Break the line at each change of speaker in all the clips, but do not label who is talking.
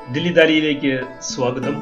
ദില്ലി ദാലിയിലേക്ക് സ്വാഗതം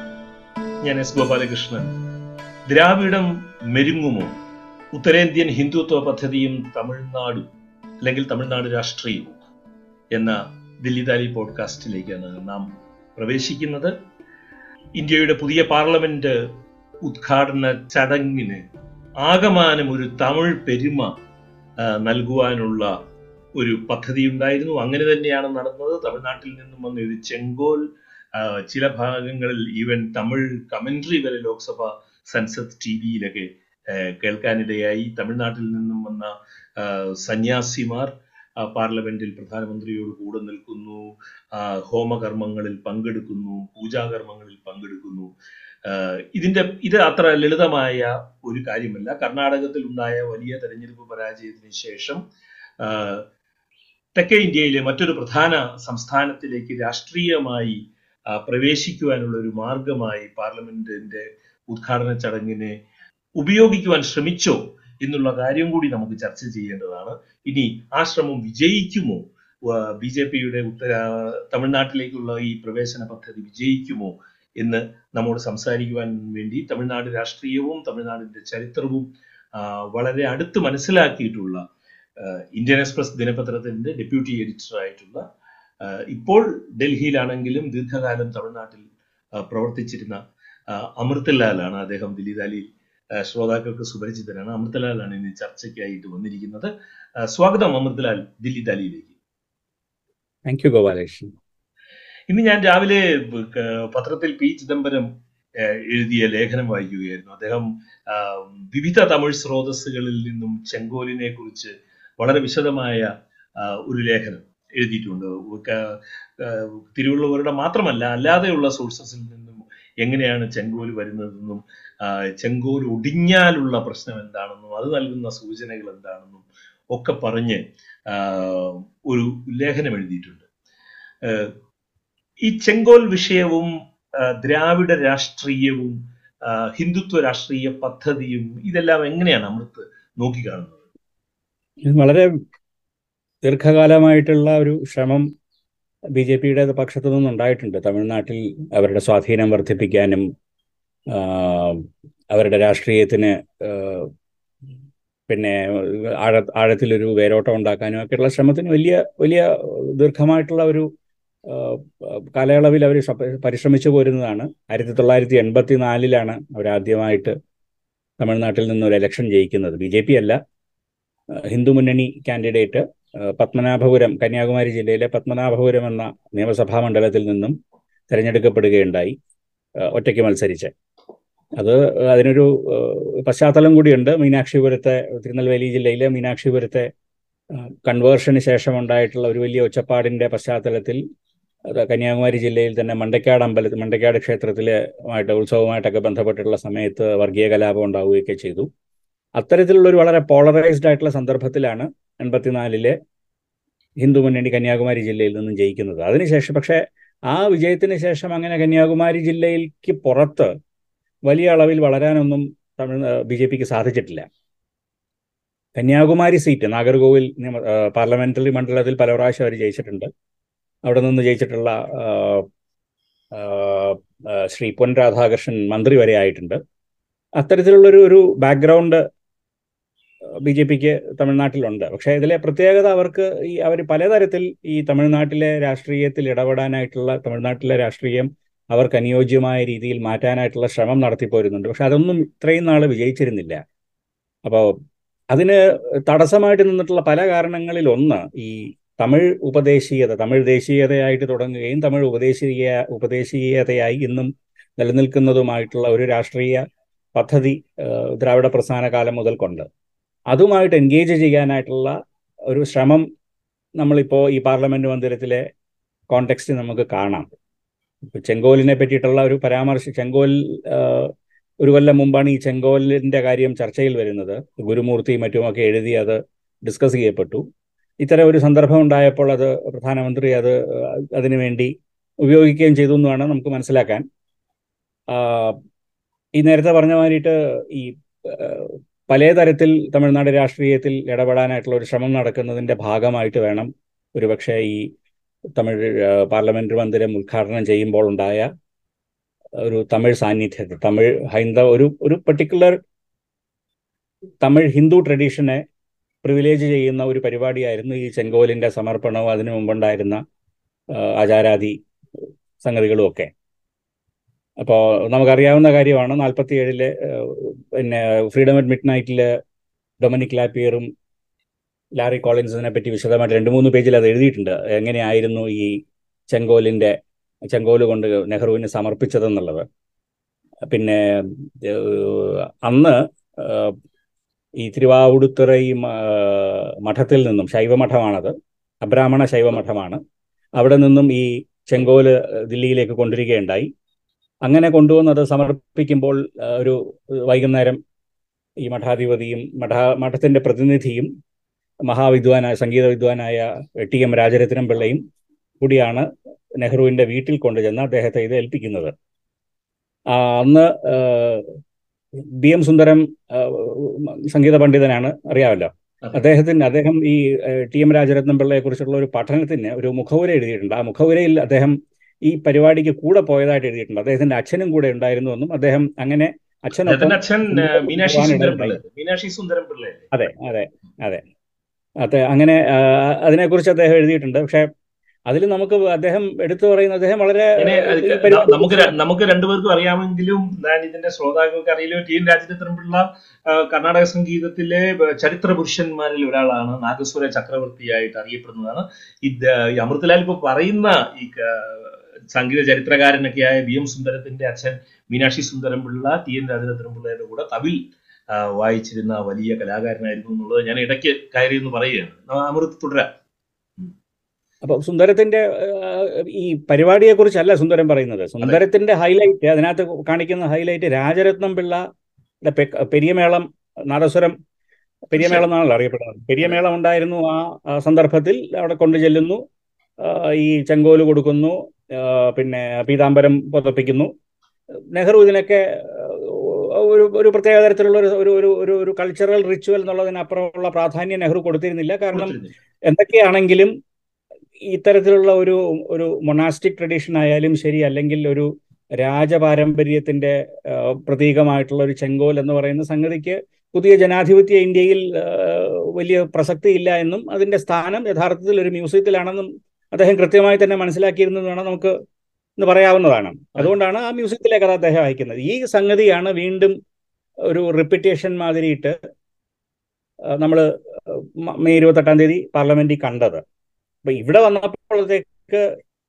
ഞാൻ എസ് ഗോപാലകൃഷ്ണൻ ദ്രാവിഡം മെരുങ്ങുമോ ഉത്തരേന്ത്യൻ ഹിന്ദുത്വ പദ്ധതിയും തമിഴ്നാടും അല്ലെങ്കിൽ തമിഴ്നാട് രാഷ്ട്രീയവും എന്ന ദില്ലി ദാലി പോഡ്കാസ്റ്റിലേക്കാണ് നാം പ്രവേശിക്കുന്നത് ഇന്ത്യയുടെ പുതിയ പാർലമെന്റ് ഉദ്ഘാടന ചടങ്ങിന് ആകമാനം ഒരു തമിഴ് പെരുമ ആ, നൽകുവാനുള്ള ഒരു പദ്ധതി ഉണ്ടായിരുന്നു അങ്ങനെ തന്നെയാണ് നടന്നത് തമിഴ്നാട്ടിൽ നിന്നും വന്ന ഒരു ചെങ്കോൽ ആ, ചില ഭാഗങ്ങളിൽ ഈവൻ തമിഴ് കമന്ററി വരെ ലോക്സഭ സൻസദ് ടി വിയിലൊക്കെ കേൾക്കാനിടയായി തമിഴ്നാട്ടിൽ നിന്നും വന്ന ആ, സന്യാസിമാർ ആ, പാർലമെന്റിൽ പ്രധാനമന്ത്രിയോട് കൂടെ നിൽക്കുന്നു ആ, ഹോമകർമ്മങ്ങളിൽ പങ്കെടുക്കുന്നു പൂജാകർമ്മങ്ങളിൽ പങ്കെടുക്കുന്നു ആ, ഇതിന്റെ ഇത് അത്ര ലളിതമായ ഒരു കാര്യമല്ല കർണാടകത്തിൽ ഉണ്ടായ വലിയ തെരഞ്ഞെടുപ്പ് പരാജയത്തിന് ശേഷം ആ, തെക്കേ ഇന്ത്യയിലെ മറ്റൊരു പ്രധാന സംസ്ഥാനത്തിലേക്ക് രാഷ്ട്രീയമായി ആ, പ്രവേശിക്കുവാനുള്ള ഒരു മാർഗമായി പാർലമെന്റിന്റെ ഉദ്ഘാടന ചടങ്ങിനെ ഉപയോഗിക്കുവാൻ ശ്രമിച്ചോ എന്നുള്ള കാര്യം കൂടി നമുക്ക് ചർച്ച ചെയ്യേണ്ടതാണ് ഇനി ആ ശ്രമം വിജയിക്കുമോ ബി ജെ പിയുടെ ഉത്തര തമിഴ്നാട്ടിലേക്കുള്ള ഈ പ്രവേശന പദ്ധതി വിജയിക്കുമോ എന്ന് നമ്മോട് സംസാരിക്കുവാൻ വേണ്ടി തമിഴ്നാട് രാഷ്ട്രീയവും തമിഴ്നാടിന്റെ ചരിത്രവും ആ, വളരെ അടുത്ത് മനസ്സിലാക്കിയിട്ടുള്ള ആ, ഇന്ത്യൻ എക്സ്പ്രസ് ദിനപത്രത്തിന്റെ ഡെപ്യൂട്ടി എഡിറ്റർ ആയിട്ടുള്ള ആ, ഇപ്പോൾ ഡൽഹിയിലാണെങ്കിലും ദീർഘകാലം തമിഴ്നാട്ടിൽ ആ, പ്രവർത്തിച്ചിരുന്ന ആ, അമൃതലാലാണ് അദ്ദേഹം ദില്ലി ദാലിയിൽ ആ, ശ്രോതാക്കൾക്ക് സുപരിചിതനാണ് അമൃതലാലാണ് ഇന്ന് ചർച്ചയ്ക്കായിട്ട് വന്നിരിക്കുന്നത് ആ, സ്വാഗതം അമൃതലാൽ ദില്ലി ദാലിയിലേക്ക്
താങ്ക് യു ഗോപാലകൃഷ്ണൻ
ഇന്ന് ഞാൻ രാവിലെ ബ- ക- പത്രത്തിൽ പി ചിദംബരം ആ, എഴുതിയ ലേഖനം വായിക്കുകയായിരുന്നു അദ്ദേഹം ആ, വിവിധ തമിഴ് സ്രോതസ്സുകളിൽ നിന്നും ചെങ്കോലിനെ കുറിച്ച് വളരെ വിശദമായ ആ, ഒരു ലേഖനം എഴുതിയിട്ടുണ്ട് ക- ആ, തിരുവള്ളുവരുടെ മാത്രമല്ല അല്ലാതെയുള്ള സോഴ്സസിൽ നിന്നും എങ്ങനെയാണ് ചെങ്കോൽ വരുന്നതെന്നും ആ, ചെങ്കോൽ ഒടിഞ്ഞാലുള്ള പ്രശ്നം എന്താണെന്നും അത് നൽകുന്ന സൂചനകൾ എന്താണെന്നും ഒക്കെ പറഞ്ഞ് ആ, ഒരു ലേഖനം എഴുതിയിട്ടുണ്ട് ആ, ഈ ചെങ്കോൽ വിഷയവും ആ, ദ്രാവിഡ രാഷ്ട്രീയവും ആ, ഹിന്ദുത്വ രാഷ്ട്രീയ പദ്ധതിയും ഇതെല്ലാം എങ്ങനെയാണ് അമൃത് നോക്കിക്കാണുന്നത്
ഇത് വളരെ ദീർഘകാലമായിട്ടുള്ള ഒരു ശ്രമം ബി ജെ പിയുടെ പക്ഷത്തു നിന്നുണ്ടായിട്ടുണ്ട് തമിഴ്നാട്ടിൽ അവരുടെ സ്വാധീനം വർദ്ധിപ്പിക്കാനും ആ, അവരുടെ രാഷ്ട്രീയത്തിന് ആ, പിന്നെ ആഴ ആഴത്തിലൊരു വേരോട്ടം ഉണ്ടാക്കാനും ഒക്കെയുള്ള ശ്രമത്തിന് വലിയ വലിയ ദീർഘമായിട്ടുള്ള ഒരു ആ, കാലയളവിൽ അവർ പരിശ്രമിച്ചു പോരുന്നതാണ് ആയിരത്തി തൊള്ളായിരത്തി എൺപത്തി നാലിലാണ് അവരാദ്യമായിട്ട് തമിഴ്നാട്ടിൽ നിന്ന് ഒരു ഇലക്ഷൻ ജയിക്കുന്നത് ബി ജെ പി അല്ല ആ, ഹിന്ദു മുന്നണി കാൻഡിഡേറ്റ് ആ, പത്മനാഭപുരം കന്യാകുമാരി ജില്ലയിലെ പത്മനാഭപുരം എന്ന നിയമസഭാ മണ്ഡലത്തിൽ നിന്നും തിരഞ്ഞെടുക്കപ്പെടുകയുണ്ടായി ആ, ഒറ്റയ്ക്ക് മത്സരിച്ച് അത് അതിനൊരു ആ, പശ്ചാത്തലം കൂടിയുണ്ട് മീനാക്ഷിപുരത്തെ തിരുനെൽവേലി ജില്ലയിലെ മീനാക്ഷിപുരത്തെ കൺവേർഷന് ശേഷം ഉണ്ടായിട്ടുള്ള ഒരു വലിയ ഒച്ചപ്പാടിന്റെ പശ്ചാത്തലത്തിൽ അത് കന്യാകുമാരി ജില്ലയിൽ തന്നെ മണ്ടക്കാട് അമ്പലത്തിൽ മണ്ടക്കാട് ക്ഷേത്രത്തിലെ ആയിട്ട് ഉത്സവമായിട്ടൊക്കെ ബന്ധപ്പെട്ടിട്ടുള്ള സമയത്ത് വർഗീയ കലാപം ഉണ്ടാവുകയൊക്കെ ചെയ്തു അത്തരത്തിലുള്ള ഒരു വളരെ പോളറൈസ്ഡ് ആയിട്ടുള്ള സന്ദർഭത്തിലാണ് എൺപത്തിനാലിലെ ഹിന്ദു മുന്നണി കന്യാകുമാരി ജില്ലയിൽ നിന്നും ജയിക്കുന്നത് അതിനുശേഷം പക്ഷേ ആ വിജയത്തിന് ശേഷം അങ്ങനെ കന്യാകുമാരി ജില്ലയിലേക്ക് പുറത്ത് വലിയ അളവിൽ വളരാനൊന്നും തമിഴ് ബി ജെ പിക്ക് സാധിച്ചിട്ടില്ല കന്യാകുമാരി സീറ്റ് നാഗർകോവിൽ നിയമ- ആ, പാർലമെന്ററി മണ്ഡലത്തിൽ പല പ്രാവശ്യം അവർ ജയിച്ചിട്ടുണ്ട് അവിടെ നിന്ന് ജയിച്ചിട്ടുള്ള ആ, ആ, ആ, ശ്രീ പൊൻ രാധാകൃഷ്ണൻ മന്ത്രി വരെ ആയിട്ടുണ്ട് അത്തരത്തിലുള്ളൊരു ഒരു ബാക്ക്ഗ്രൗണ്ട് ബി ജെ പിക്ക് തമിഴ്നാട്ടിലുണ്ട് പക്ഷേ ഇതിലെ പ്രത്യേകത അവർക്ക് ഈ അവർ പലതരത്തിൽ ഈ തമിഴ്നാട്ടിലെ രാഷ്ട്രീയത്തിൽ ഇടപെടാനായിട്ടുള്ള തമിഴ്നാട്ടിലെ രാഷ്ട്രീയം അവർക്ക് അനുയോജ്യമായ രീതിയിൽ മാറ്റാനായിട്ടുള്ള ശ്രമം നടത്തിപ്പോരുന്നുണ്ട് പക്ഷെ അതൊന്നും ഇത്രയും നാൾ വിജയിച്ചിരുന്നില്ല അപ്പോൾ അതിന് തടസ്സമായിട്ട് നിന്നിട്ടുള്ള പല കാരണങ്ങളിൽ ഒന്ന് ഈ തമിഴ് ഉപദേശീയത തമിഴ് ദേശീയതയായിട്ട് തുടങ്ങുകയും തമിഴ് ഉപദേശീയ ഉപദേശീയതയായി ഇന്നും നിലനിൽക്കുന്നതുമായിട്ടുള്ള ഒരു രാഷ്ട്രീയ പദ്ധതി ഏഹ്, ദ്രാവിഡ പ്രസ്ഥാന കാലം മുതൽക്കുണ്ട് അതുമായിട്ട് എൻഗേജ് ചെയ്യാനായിട്ടുള്ള ഒരു ശ്രമം നമ്മളിപ്പോൾ ഈ പാർലമെന്റ് മന്ദിരത്തിലെ കോണ്ടെക്സ്റ്റ് നമുക്ക് കാണാം ഇപ്പൊ ചെങ്കോലിനെ പറ്റിയിട്ടുള്ള ഒരു പരാമർശം ചെങ്കോൽ ഏഹ്, ഒരു കൊല്ലം മുമ്പാണ് ഈ ചെങ്കോലിന്റെ കാര്യം ചർച്ചയിൽ വരുന്നത് ഗുരുമൂർത്തി മറ്റുമൊക്കെ എഴുതി അത് ഡിസ്കസ് ചെയ്യപ്പെട്ടു ഇത്തരം ഒരു സന്ദർഭം ഉണ്ടായപ്പോൾ അത് പ്രധാനമന്ത്രി അത് അതിനുവേണ്ടി ഉപയോഗിക്കുകയും ചെയ്തു എന്ന് വേണം നമുക്ക് മനസ്സിലാക്കാൻ ആ, ഈ നേരത്തെ പറഞ്ഞ മാതിരിയിട്ട് ഈ ഏഹ്, പല തരത്തിൽ തമിഴ്നാട് രാഷ്ട്രീയത്തിൽ ഇടപെടാനായിട്ടുള്ള ഒരു ശ്രമം നടക്കുന്നതിന്റെ ഭാഗമായിട്ട് വേണം ഒരുപക്ഷെ ഈ തമിഴ് പാർലമെന്റ് മന്ദിരം ഉദ്ഘാടനം ചെയ്യുമ്പോൾ ഉണ്ടായ ഒരു തമിഴ് സാന്നിധ്യത്തെ തമിഴ് ഹൈന്ദവ ഒരു ഒരു പെർട്ടിക്കുലർ തമിഴ് ഹിന്ദു ട്രഡീഷനെ പ്രിവിലേജ് ചെയ്യുന്ന ഒരു പരിപാടിയായിരുന്നു ഈ ചെങ്കോലിന്റെ സമർപ്പണവും അതിനു മുമ്പുണ്ടായിരുന്ന ആചാരാദി സംഗതികളും ഒക്കെ അപ്പോൾ നമുക്കറിയാവുന്ന കാര്യമാണ് നാൽപ്പത്തി ഏഴിലെ പിന്നെ ഫ്രീഡം അറ്റ് മിഡ് നൈറ്റില് ഡൊമിനിക് ലാപ്പിയറും ലാറി കോളിൻസിനെ പറ്റി വിശദമായിട്ട് രണ്ട് മൂന്ന് പേജിൽ അത് എഴുതിയിട്ടുണ്ട് എങ്ങനെയായിരുന്നു ഈ ചെങ്കോലിന്റെ ചെങ്കോല് കൊണ്ട് നെഹ്റുവിന് സമർപ്പിച്ചതെന്നുള്ളത് പിന്നെ അന്ന് ഈ തിരുവാവുടുത്തുറൈ മഠത്തിൽ നിന്നും ശൈവമഠമാണത് അബ്രാഹ്മണ ശൈവമഠമാണ് അവിടെ നിന്നും ഈ ചെങ്കോല് ദില്ലിയിലേക്ക് കൊണ്ടുവരികയുണ്ടായി അങ്ങനെ കൊണ്ടുവന്നത് സമർപ്പിക്കുമ്പോൾ ഒരു വൈകുന്നേരം ഈ മഠാധിപതിയും മഠ മഠത്തിന്റെ പ്രതിനിധിയും മഹാവിദ്വാനായ സംഗീത വിദ്വാനായ ടി എം രാജരത്നം പിള്ളയും കൂടിയാണ് നെഹ്റുവിന്റെ വീട്ടിൽ കൊണ്ടുചെന്ന് അദ്ദേഹത്തെ ഇത് ഏൽപ്പിക്കുന്നത് അന്ന് ബി എം സുന്ദരം സംഗീത പണ്ഡിതനാണ് അറിയാമല്ലോ അദ്ദേഹത്തിന് അദ്ദേഹം ഈ ടി എം രാജരത്നം പിള്ളയെ കുറിച്ചുള്ള ഒരു പഠനത്തിന് ഒരു മുഖവുര എഴുതിയിട്ടുണ്ട് ആ മുഖവുരയിൽ അദ്ദേഹം ഈ പരിപാടിക്ക് കൂടെ പോയതായിട്ട് എഴുതിയിട്ടുണ്ട് അദ്ദേഹത്തിന്റെ അച്ഛനും കൂടെ ഉണ്ടായിരുന്നു എന്നും അദ്ദേഹം അങ്ങനെ
അച്ഛനൊപ്പം അച്ഛൻ മീനാക്ഷി സുന്ദരം മീനാക്ഷി സുന്ദരം പിള്ള
അതെ അതെ അതെ അതെ അങ്ങനെ അതിനെക്കുറിച്ച് അദ്ദേഹം എഴുതിയിട്ടുണ്ട് പക്ഷെ അതിൽ നമുക്ക് അദ്ദേഹം എടുത്തു പറയുന്ന അദ്ദേഹം വളരെ
നമുക്ക് നമുക്ക് രണ്ടുപേർക്കും അറിയാമെങ്കിലും ഞാൻ ഇതിന്റെ ശ്രോതാക്കൾക്ക് അറിയില്ലോ ടി എൻ രാജരത്നം പിള്ള കർണാടക സംഗീതത്തിലെ ചരിത്ര പുരുഷന്മാരിൽ ഒരാളാണ് നാഗസ്വര ചക്രവർത്തിയായിട്ട് അറിയപ്പെടുന്നതാണ് ഇത് അമൃതലാൽ ഇപ്പൊ പറയുന്ന ഈ സംഗീത ചരിത്രകാരനൊക്കെയായ വി എം സുന്ദരത്തിന്റെ അച്ഛൻ മീനാക്ഷി സുന്ദരം പിള്ള ടി എൻ രാജരത്നം പിള്ളയുടെ കൂടെ തവിൽ വായിച്ചിരുന്ന വലിയ കലാകാരനായിരുന്നു എന്നുള്ളത് ഞാൻ ഇടയ്ക്ക് കയറി എന്ന് പറയുകയാണ് അമൃത് തുടരാം
അപ്പൊ സുന്ദരത്തിന്റെ ഈ പരിപാടിയെ കുറിച്ചല്ല സുന്ദരം പറയുന്നത് സുന്ദരത്തിന്റെ ഹൈലൈറ്റ് അതിനകത്ത് കാണിക്കുന്ന ഹൈലൈറ്റ് രാജരത്നം പിള്ള പെരിയമേളം നാദസ്വരം പെരിയമേളം എന്നാണല്ലോ അറിയപ്പെടുന്നത് പെരിയമേളം ഉണ്ടായിരുന്നു ആ സന്ദർഭത്തിൽ അവിടെ കൊണ്ടു ചെല്ലുന്നു ഈ ചെങ്കോല് കൊടുക്കുന്നു പിന്നെ പീതാംബരം പുതപ്പിക്കുന്നു നെഹ്റു ഇതിനൊക്കെ ഒരു ഒരു പ്രത്യേക തരത്തിലുള്ള ഒരു ഒരു ഒരു ഒരു കൾച്ചറൽ റിച്വൽ എന്നുള്ളതിനപ്പുറമുള്ള പ്രാധാന്യം നെഹ്റു കൊടുത്തിരുന്നില്ല കാരണം എന്തൊക്കെയാണെങ്കിലും ഇത്തരത്തിലുള്ള ഒരു ഒരു മൊണാസ്റ്റിക് ട്രഡീഷൻ ആയാലും ശരി അല്ലെങ്കിൽ ഒരു രാജപാരമ്പര്യത്തിന്റെ പ്രതീകമായിട്ടുള്ള ഒരു ചെങ്കോൽ എന്ന് പറയുന്ന സംഗതിക്ക് പുതിയ ജനാധിപത്യ ഇന്ത്യയിൽ വലിയ പ്രസക്തി ഇല്ല എന്നും അതിന്റെ സ്ഥാനം യഥാർത്ഥത്തിൽ ഒരു മ്യൂസിയത്തിലാണെന്നും അദ്ദേഹം കൃത്യമായി തന്നെ മനസ്സിലാക്കിയിരുന്നു വേണം നമുക്ക് എന്ന് പറയാവുന്നതാണ് അതുകൊണ്ടാണ് ആ മ്യൂസിയത്തിലേക്ക് അത് അദ്ദേഹം അയക്കുന്നത് ഈ സംഗതിയാണ് വീണ്ടും ഒരു റിപ്പിറ്റേഷൻ മാതിരിയിട്ട് നമ്മൾ മെയ് ഇരുപത്തെട്ടാം തീയതി പാർലമെന്റിൽ കണ്ടത് അപ്പൊ ഇവിടെ വന്നപ്പോഴത്തേക്ക്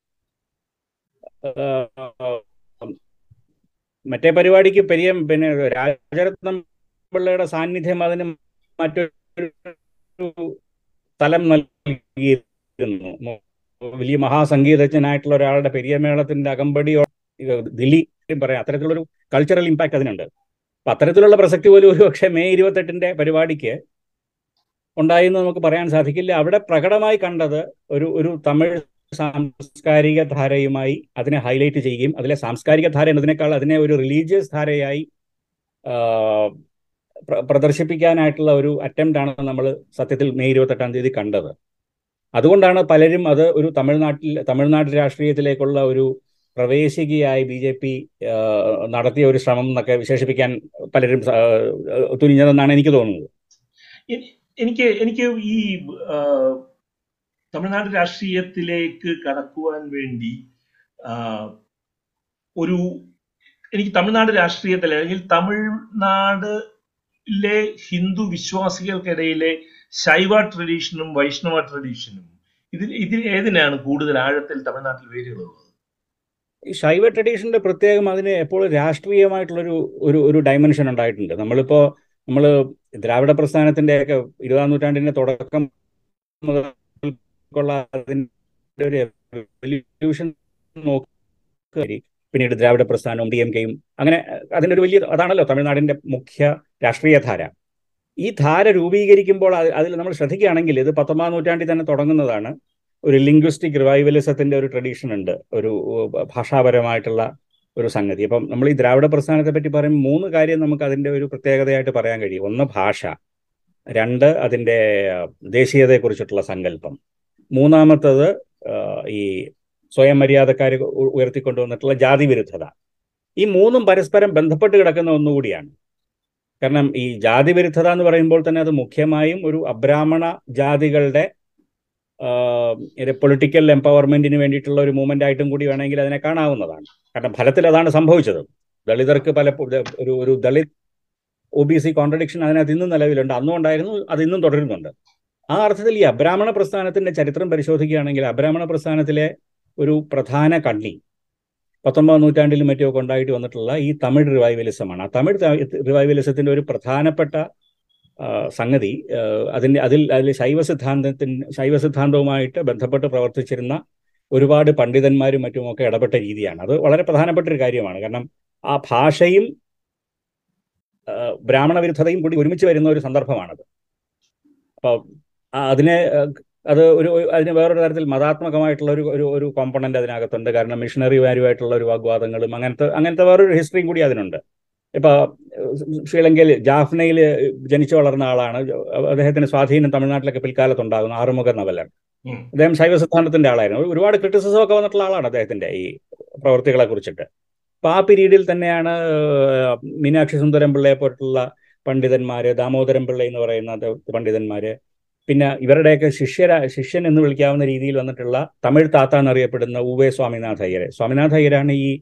മറ്റേ പരിപാടിക്ക് പെരിയ പിന്നെ രാജരത്നം പിള്ളയുടെ സാന്നിധ്യം അതിന് മറ്റൊരു തലം നൽകിയിരുന്നു വലിയ മഹാസംഗീതജ്ഞനായിട്ടുള്ള ഒരാളുടെ പെരിയമേളത്തിന്റെ അകമ്പടിയോ ദില്ലി പറയാം അത്തരത്തിലുള്ളൊരു കൾച്ചറൽ ഇമ്പാക്ട് അതിനുണ്ട് അപ്പൊ അത്തരത്തിലുള്ള പ്രസക്തി പോലും ഒരു പക്ഷേ മെയ് ഇരുപത്തെട്ടിന്റെ പരിപാടിക്ക് ഉണ്ടായെന്ന് നമുക്ക് പറയാൻ സാധിക്കില്ല അവിടെ പ്രകടമായി കണ്ടത് ഒരു ഒരു തമിഴ് സാംസ്കാരിക ധാരയുമായി അതിനെ ഹൈലൈറ്റ് ചെയ്യുകയും അതിലെ സാംസ്കാരിക ധാര എന്നതിനേക്കാൾ അതിനെ ഒരു റിലീജിയസ് ധാരയായി പ്രദർശിപ്പിക്കാനായിട്ടുള്ള ഒരു അറ്റംപ്റ്റ് ആണ് നമ്മൾ സത്യത്തിൽ മെയ് ഇരുപത്തെട്ടാം തീയതി കണ്ടത് അതുകൊണ്ടാണ് പലരും അത് ഒരു തമിഴ്നാട്ടിൽ തമിഴ്നാട് രാഷ്ട്രീയത്തിലേക്കുള്ള ഒരു പ്രവേശികയായി ബി ജെ പി നടത്തിയ ഒരു ശ്രമം എന്നൊക്കെ വിശേഷിപ്പിക്കാൻ പലരും തുനിഞ്ഞതെന്നാണ് എനിക്ക് തോന്നുന്നത്
എനിക്ക് എനിക്ക് ഈ തമിഴ്നാട് രാഷ്ട്രീയത്തിലേക്ക് കടക്കുവാൻ വേണ്ടി ഒരു എനിക്ക് തമിഴ്നാട് രാഷ്ട്രീയത്തിൽ അല്ലെങ്കിൽ തമിഴ്നാടിലെ ഹിന്ദു വിശ്വാസികൾക്കിടയിലെ ശൈവ ട്രഡീഷനും വൈഷ്ണവ ട്രഡീഷനും ഇതിൽ ഇതിൽ ഏതിനാണ് കൂടുതൽ ആഴത്തിൽ തമിഴ്നാട്ടിൽ വേരുകളുള്ളത്
ഈ ശൈവ ട്രഡീഷന്റെ പ്രത്യേകം അതിന് എപ്പോഴും രാഷ്ട്രീയമായിട്ടുള്ളൊരു ഒരു ഒരു ഡയമെൻഷൻ ഉണ്ടായിട്ടുണ്ട് നമ്മളിപ്പോ നമ്മൾ ദ്രാവിഡ പ്രസ്ഥാനത്തിന്റെ ഒക്കെ ഇരുപതാം നൂറ്റാണ്ടിന്റെ തുടക്കം മുതൽക്കുള്ള അതിന്റെ ഒരു എവല്യൂഷൻ നോക്കുക പിന്നീട് ദ്രാവിഡ പ്രസ്ഥാനവും ഡി എം കെയും അങ്ങനെ അതിൻ്റെ ഒരു വലിയ അതാണല്ലോ തമിഴ്നാടിന്റെ മുഖ്യ രാഷ്ട്രീയ ധാര ഈ ധാര രൂപീകരിക്കുമ്പോൾ അതിൽ നമ്മൾ ശ്രദ്ധിക്കുകയാണെങ്കിൽ ഇത് പത്തൊമ്പതാം നൂറ്റാണ്ടിൽ തന്നെ തുടങ്ങുന്നതാണ് ഒരു ലിംഗ്വിസ്റ്റിക് റിവൈവലിസത്തിന്റെ ഒരു ട്രഡീഷൻ ഉണ്ട് ഒരു ഭാഷാപരമായിട്ടുള്ള ഒരു സംഗതി അപ്പം നമ്മൾ ഈ ദ്രാവിഡ പ്രസ്ഥാനത്തെ പറ്റി പറയുമ്പോൾ മൂന്ന് കാര്യം നമുക്ക് അതിന്റെ ഒരു പ്രത്യേകതയായിട്ട് പറയാൻ കഴിയും ഒന്ന് ഭാഷ രണ്ട് അതിന്റെ ദേശീയതയെക്കുറിച്ചിട്ടുള്ള സങ്കല്പം മൂന്നാമത്തത് ഈ സ്വയം മര്യാദക്കാർ ഉയർത്തിക്കൊണ്ടുവന്നിട്ടുള്ള ജാതി വിരുദ്ധത ഈ മൂന്നും പരസ്പരം ബന്ധപ്പെട്ട് കിടക്കുന്ന ഒന്നുകൂടിയാണ് കാരണം ഈ ജാതി വിരുദ്ധത എന്ന് പറയുമ്പോൾ തന്നെ അത് മുഖ്യമായും ഒരു അബ്രാഹ്മണ ജാതികളുടെ പൊളിറ്റിക്കൽ എംപവർമെന്റിന് വേണ്ടിയിട്ടുള്ള ഒരു മൂവ്മെന്റ് ആയിട്ടും കൂടി വേണമെങ്കിൽ അതിനെ കാണാവുന്നതാണ് കാരണം ഫലത്തിൽ അതാണ് സംഭവിച്ചത് ദളിതർക്ക് പല ഒരു ഒരു Dalit O B C contradiction അതിനകത്ത് ഇന്നും നിലവിലുണ്ട് അന്നും ഉണ്ടായിരുന്നു അത് ഇന്നും തുടരുന്നുണ്ട് ആ അർത്ഥത്തിൽ ഈ അബ്രാഹ്മണ പ്രസ്ഥാനത്തിന്റെ ചരിത്രം പരിശോധിക്കുകയാണെങ്കിൽ അബ്രാഹ്മണ പ്രസ്ഥാനത്തിലെ ഒരു പ്രധാന കണ്ണി പത്തൊമ്പതാം നൂറ്റാണ്ടിലും മറ്റുമൊക്കെ ഉണ്ടായിട്ട് വന്നിട്ടുള്ള ഈ തമിഴ് റിവൈവലിസമാണ് ആ തമിഴ് റിവൈവലിസത്തിന്റെ ഒരു പ്രധാനപ്പെട്ട സംഗതി അതിൻ്റെ അതിൽ അതിൽ ശൈവ സിദ്ധാന്തത്തിന് ശൈവ സിദ്ധാന്തവുമായിട്ട് ബന്ധപ്പെട്ട് പ്രവർത്തിച്ചിരുന്ന ഒരുപാട് പണ്ഡിതന്മാരും മറ്റുമൊക്കെ ഇടപെട്ട രീതിയാണ് അത് വളരെ പ്രധാനപ്പെട്ട ഒരു കാര്യമാണ് കാരണം ആ ഭാഷയും ബ്രാഹ്മണ വിരുദ്ധതയും കൂടി ഒരുമിച്ച് വരുന്ന ഒരു സന്ദർഭമാണത് അപ്പോൾ അതിനെ അത് ഒരു അതിന് വേറൊരു തരത്തിൽ മതാത്മകമായിട്ടുള്ള ഒരു ഒരു ഒരു കോമ്പണന്റ് അതിനകത്തുണ്ട് കാരണം മിഷണറിമാരുമായിട്ടുള്ള ഒരു വാഗ്വാദങ്ങളും അങ്ങനത്തെ അങ്ങനത്തെ വേറൊരു ഹിസ്റ്ററിയും കൂടി അതിനുണ്ട് ഇപ്പൊ ശ്രീലങ്കയിൽ ജാഫ്നയിൽ ജനിച്ചു വളർന്ന ആളാണ് അദ്ദേഹത്തിന് സ്വാധീനം തമിഴ്നാട്ടിലൊക്കെ പിൽക്കാലത്ത് ഉണ്ടാകുന്ന ആറുമുഖ നവലൻ അദ്ദേഹം ശൈവ സിദ്ധാന്തത്തിന്റെ ആളായിരുന്നു ഒരുപാട് ക്രിറ്റിസിസം ഒക്കെ വന്നിട്ടുള്ള ആളാണ് അദ്ദേഹത്തിന്റെ ഈ പ്രവൃത്തികളെ കുറിച്ചിട്ട് അപ്പൊ ആ പീരീഡിൽ തന്നെയാണ് മീനാക്ഷി സുന്ദരം പിള്ളയെ പോലുള്ള പണ്ഡിതന്മാര് ദാമോദരൻ പിള്ള എന്ന് പറയുന്ന പണ്ഡിതന്മാര് പിന്നെ ഇവരുടെയൊക്കെ ശിഷ്യര ശിഷ്യൻ എന്ന് വിളിക്കാവുന്ന രീതിയിൽ വന്നിട്ടുള്ള തമിഴ് താത്ത എന്നറിയപ്പെടുന്ന ഉവേ സ്വാമിനാഥ അയ്യരെ സ്വാമിനാഥ അയ്യരാണ് ഈ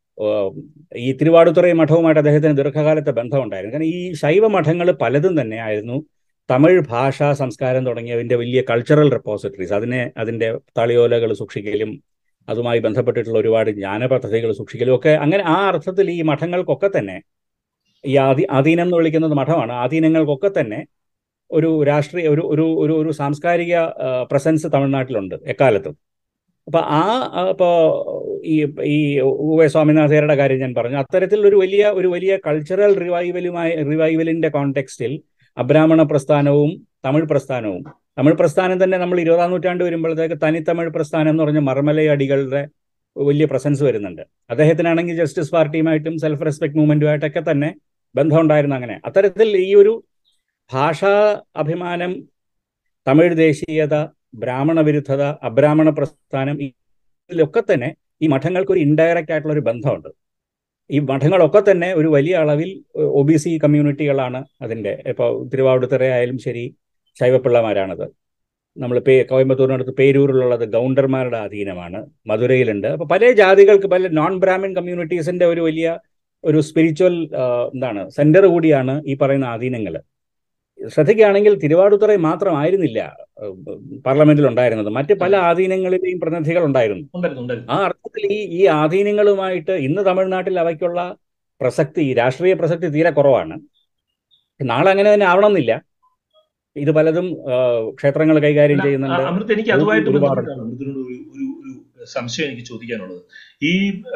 ഈ തിരുവാടുത്തുറൈ മഠവുമായിട്ട് അദ്ദേഹത്തിന് ദീർഘകാലത്തെ ബന്ധമുണ്ടായിരുന്നു കാരണം ഈ ശൈവ മഠങ്ങൾ പലതും തന്നെ ആയിരുന്നു തമിഴ് ഭാഷ സംസ്കാരം തുടങ്ങിയതിൻ്റെ വലിയ കൾച്ചറൽ റെപ്പോസിറ്ററീസ് അതിനെ അതിൻ്റെ തളിയോലകൾ സൂക്ഷിക്കലും അതുമായി ബന്ധപ്പെട്ടിട്ടുള്ള ഒരുപാട് ജ്ഞാന പദ്ധതികൾ സൂക്ഷിക്കലും ഒക്കെ അങ്ങനെ ആ അർത്ഥത്തിൽ ഈ മഠങ്ങൾക്കൊക്കെ തന്നെ ഈ ആദി ആധീനം എന്ന് വിളിക്കുന്നത് മഠമാണ് ആധീനങ്ങൾക്കൊക്കെ തന്നെ ഒരു രാഷ്ട്രീയ ഒരു ഒരു ഒരു ഒരു സാംസ്കാരിക പ്രസൻസ് തമിഴ്നാട്ടിലുണ്ട് എക്കാലത്തും അപ്പൊ ആ ഇപ്പോൾ ഈ ഈ ഉ എ സ്വാമിനാഥയുടെ കാര്യം ഞാൻ പറഞ്ഞു അത്തരത്തിലൊരു വലിയ ഒരു വലിയ കൾച്ചറൽ റിവൈവലുമായി റിവൈവലിന്റെ കോണ്ടെക്സ്റ്റിൽ അബ്രാഹ്മണ പ്രസ്ഥാനവും തമിഴ് പ്രസ്ഥാനവും തമിഴ് പ്രസ്ഥാനം തന്നെ നമ്മൾ ഇരുപതാം നൂറ്റാണ്ട് വരുമ്പോഴത്തേക്ക് തനിത്തമിഴ് പ്രസ്ഥാനം എന്ന് പറഞ്ഞ മർമലയടികളുടെ വലിയ പ്രസൻസ് വരുന്നുണ്ട് അദ്ദേഹത്തിനാണെങ്കിൽ ജസ്റ്റിസ് പാർട്ടിയുമായിട്ടും സെൽഫ് റെസ്പെക്ട് മൂവ്മെന്റുമായിട്ടൊക്കെ തന്നെ ബന്ധമുണ്ടായിരുന്നു അങ്ങനെ അത്തരത്തിൽ ഈ ഒരു ഭാഷാ അഭിമാനം തമിഴ് ദേശീയത ബ്രാഹ്മണ വിരുദ്ധത അബ്രാഹ്മണ പ്രസ്ഥാനം ഇതിലൊക്കെ തന്നെ ഈ മഠങ്ങൾക്ക് ഒരു ഇൻഡയറക്റ്റ് ആയിട്ടുള്ള ഒരു ബന്ധമുണ്ട് ഈ മഠങ്ങളൊക്കെ തന്നെ ഒരു വലിയ അളവിൽ ഒ ബി സി കമ്മ്യൂണിറ്റികളാണ് അതിൻ്റെ ഇപ്പോൾ തിരുവാവടുത്തറ ആയാലും ശരി ശൈവപ്പിള്ളമാരാണത് നമ്മൾ പേ കോയമ്പത്തൂരിനടുത്ത് പേരൂരിലുള്ളത് ഗൗണ്ടർമാരുടെ അധീനമാണ് മധുരയിലുണ്ട് അപ്പോൾ പല ജാതികൾക്ക് പല നോൺ ബ്രാഹ്മിൻ കമ്മ്യൂണിറ്റീസിന്റെ ഒരു വലിയ ഒരു സ്പിരിച്വൽ എന്താണ് സെന്റർ കൂടിയാണ് ഈ പറയുന്ന അധീനങ്ങൾ ശ്രദ്ധിക്കുകയാണെങ്കിൽ തിരുവാടുത്തുറ മാത്രമായിരുന്നില്ല പാർലമെന്റിൽ ഉണ്ടായിരുന്നത് മറ്റ് പല ആധീനങ്ങളിലെയും പ്രതിനിധികൾ ഉണ്ടായിരുന്നു ആ അർത്ഥത്തിൽ ഈ ഈ ആധീനങ്ങളുമായിട്ട് ഇന്ന് തമിഴ്നാട്ടിൽ അവയ്ക്കുള്ള പ്രസക്തി രാഷ്ട്രീയ പ്രസക്തി തീരെ കുറവാണ് നാളെ അങ്ങനെ തന്നെ ആവണമെന്നില്ല ഇത് പലതും ക്ഷേത്രങ്ങൾ കൈകാര്യം ചെയ്യുന്നുണ്ട്
അമൃത് എനിക്ക് അതുമായിട്ട് ബന്ധപ്പെട്ടാണ് അമൃതിനോട് ഒരു ഒരു ഒരു സംശയം എനിക്ക് ചോദിക്കാനുള്ളത് ഈ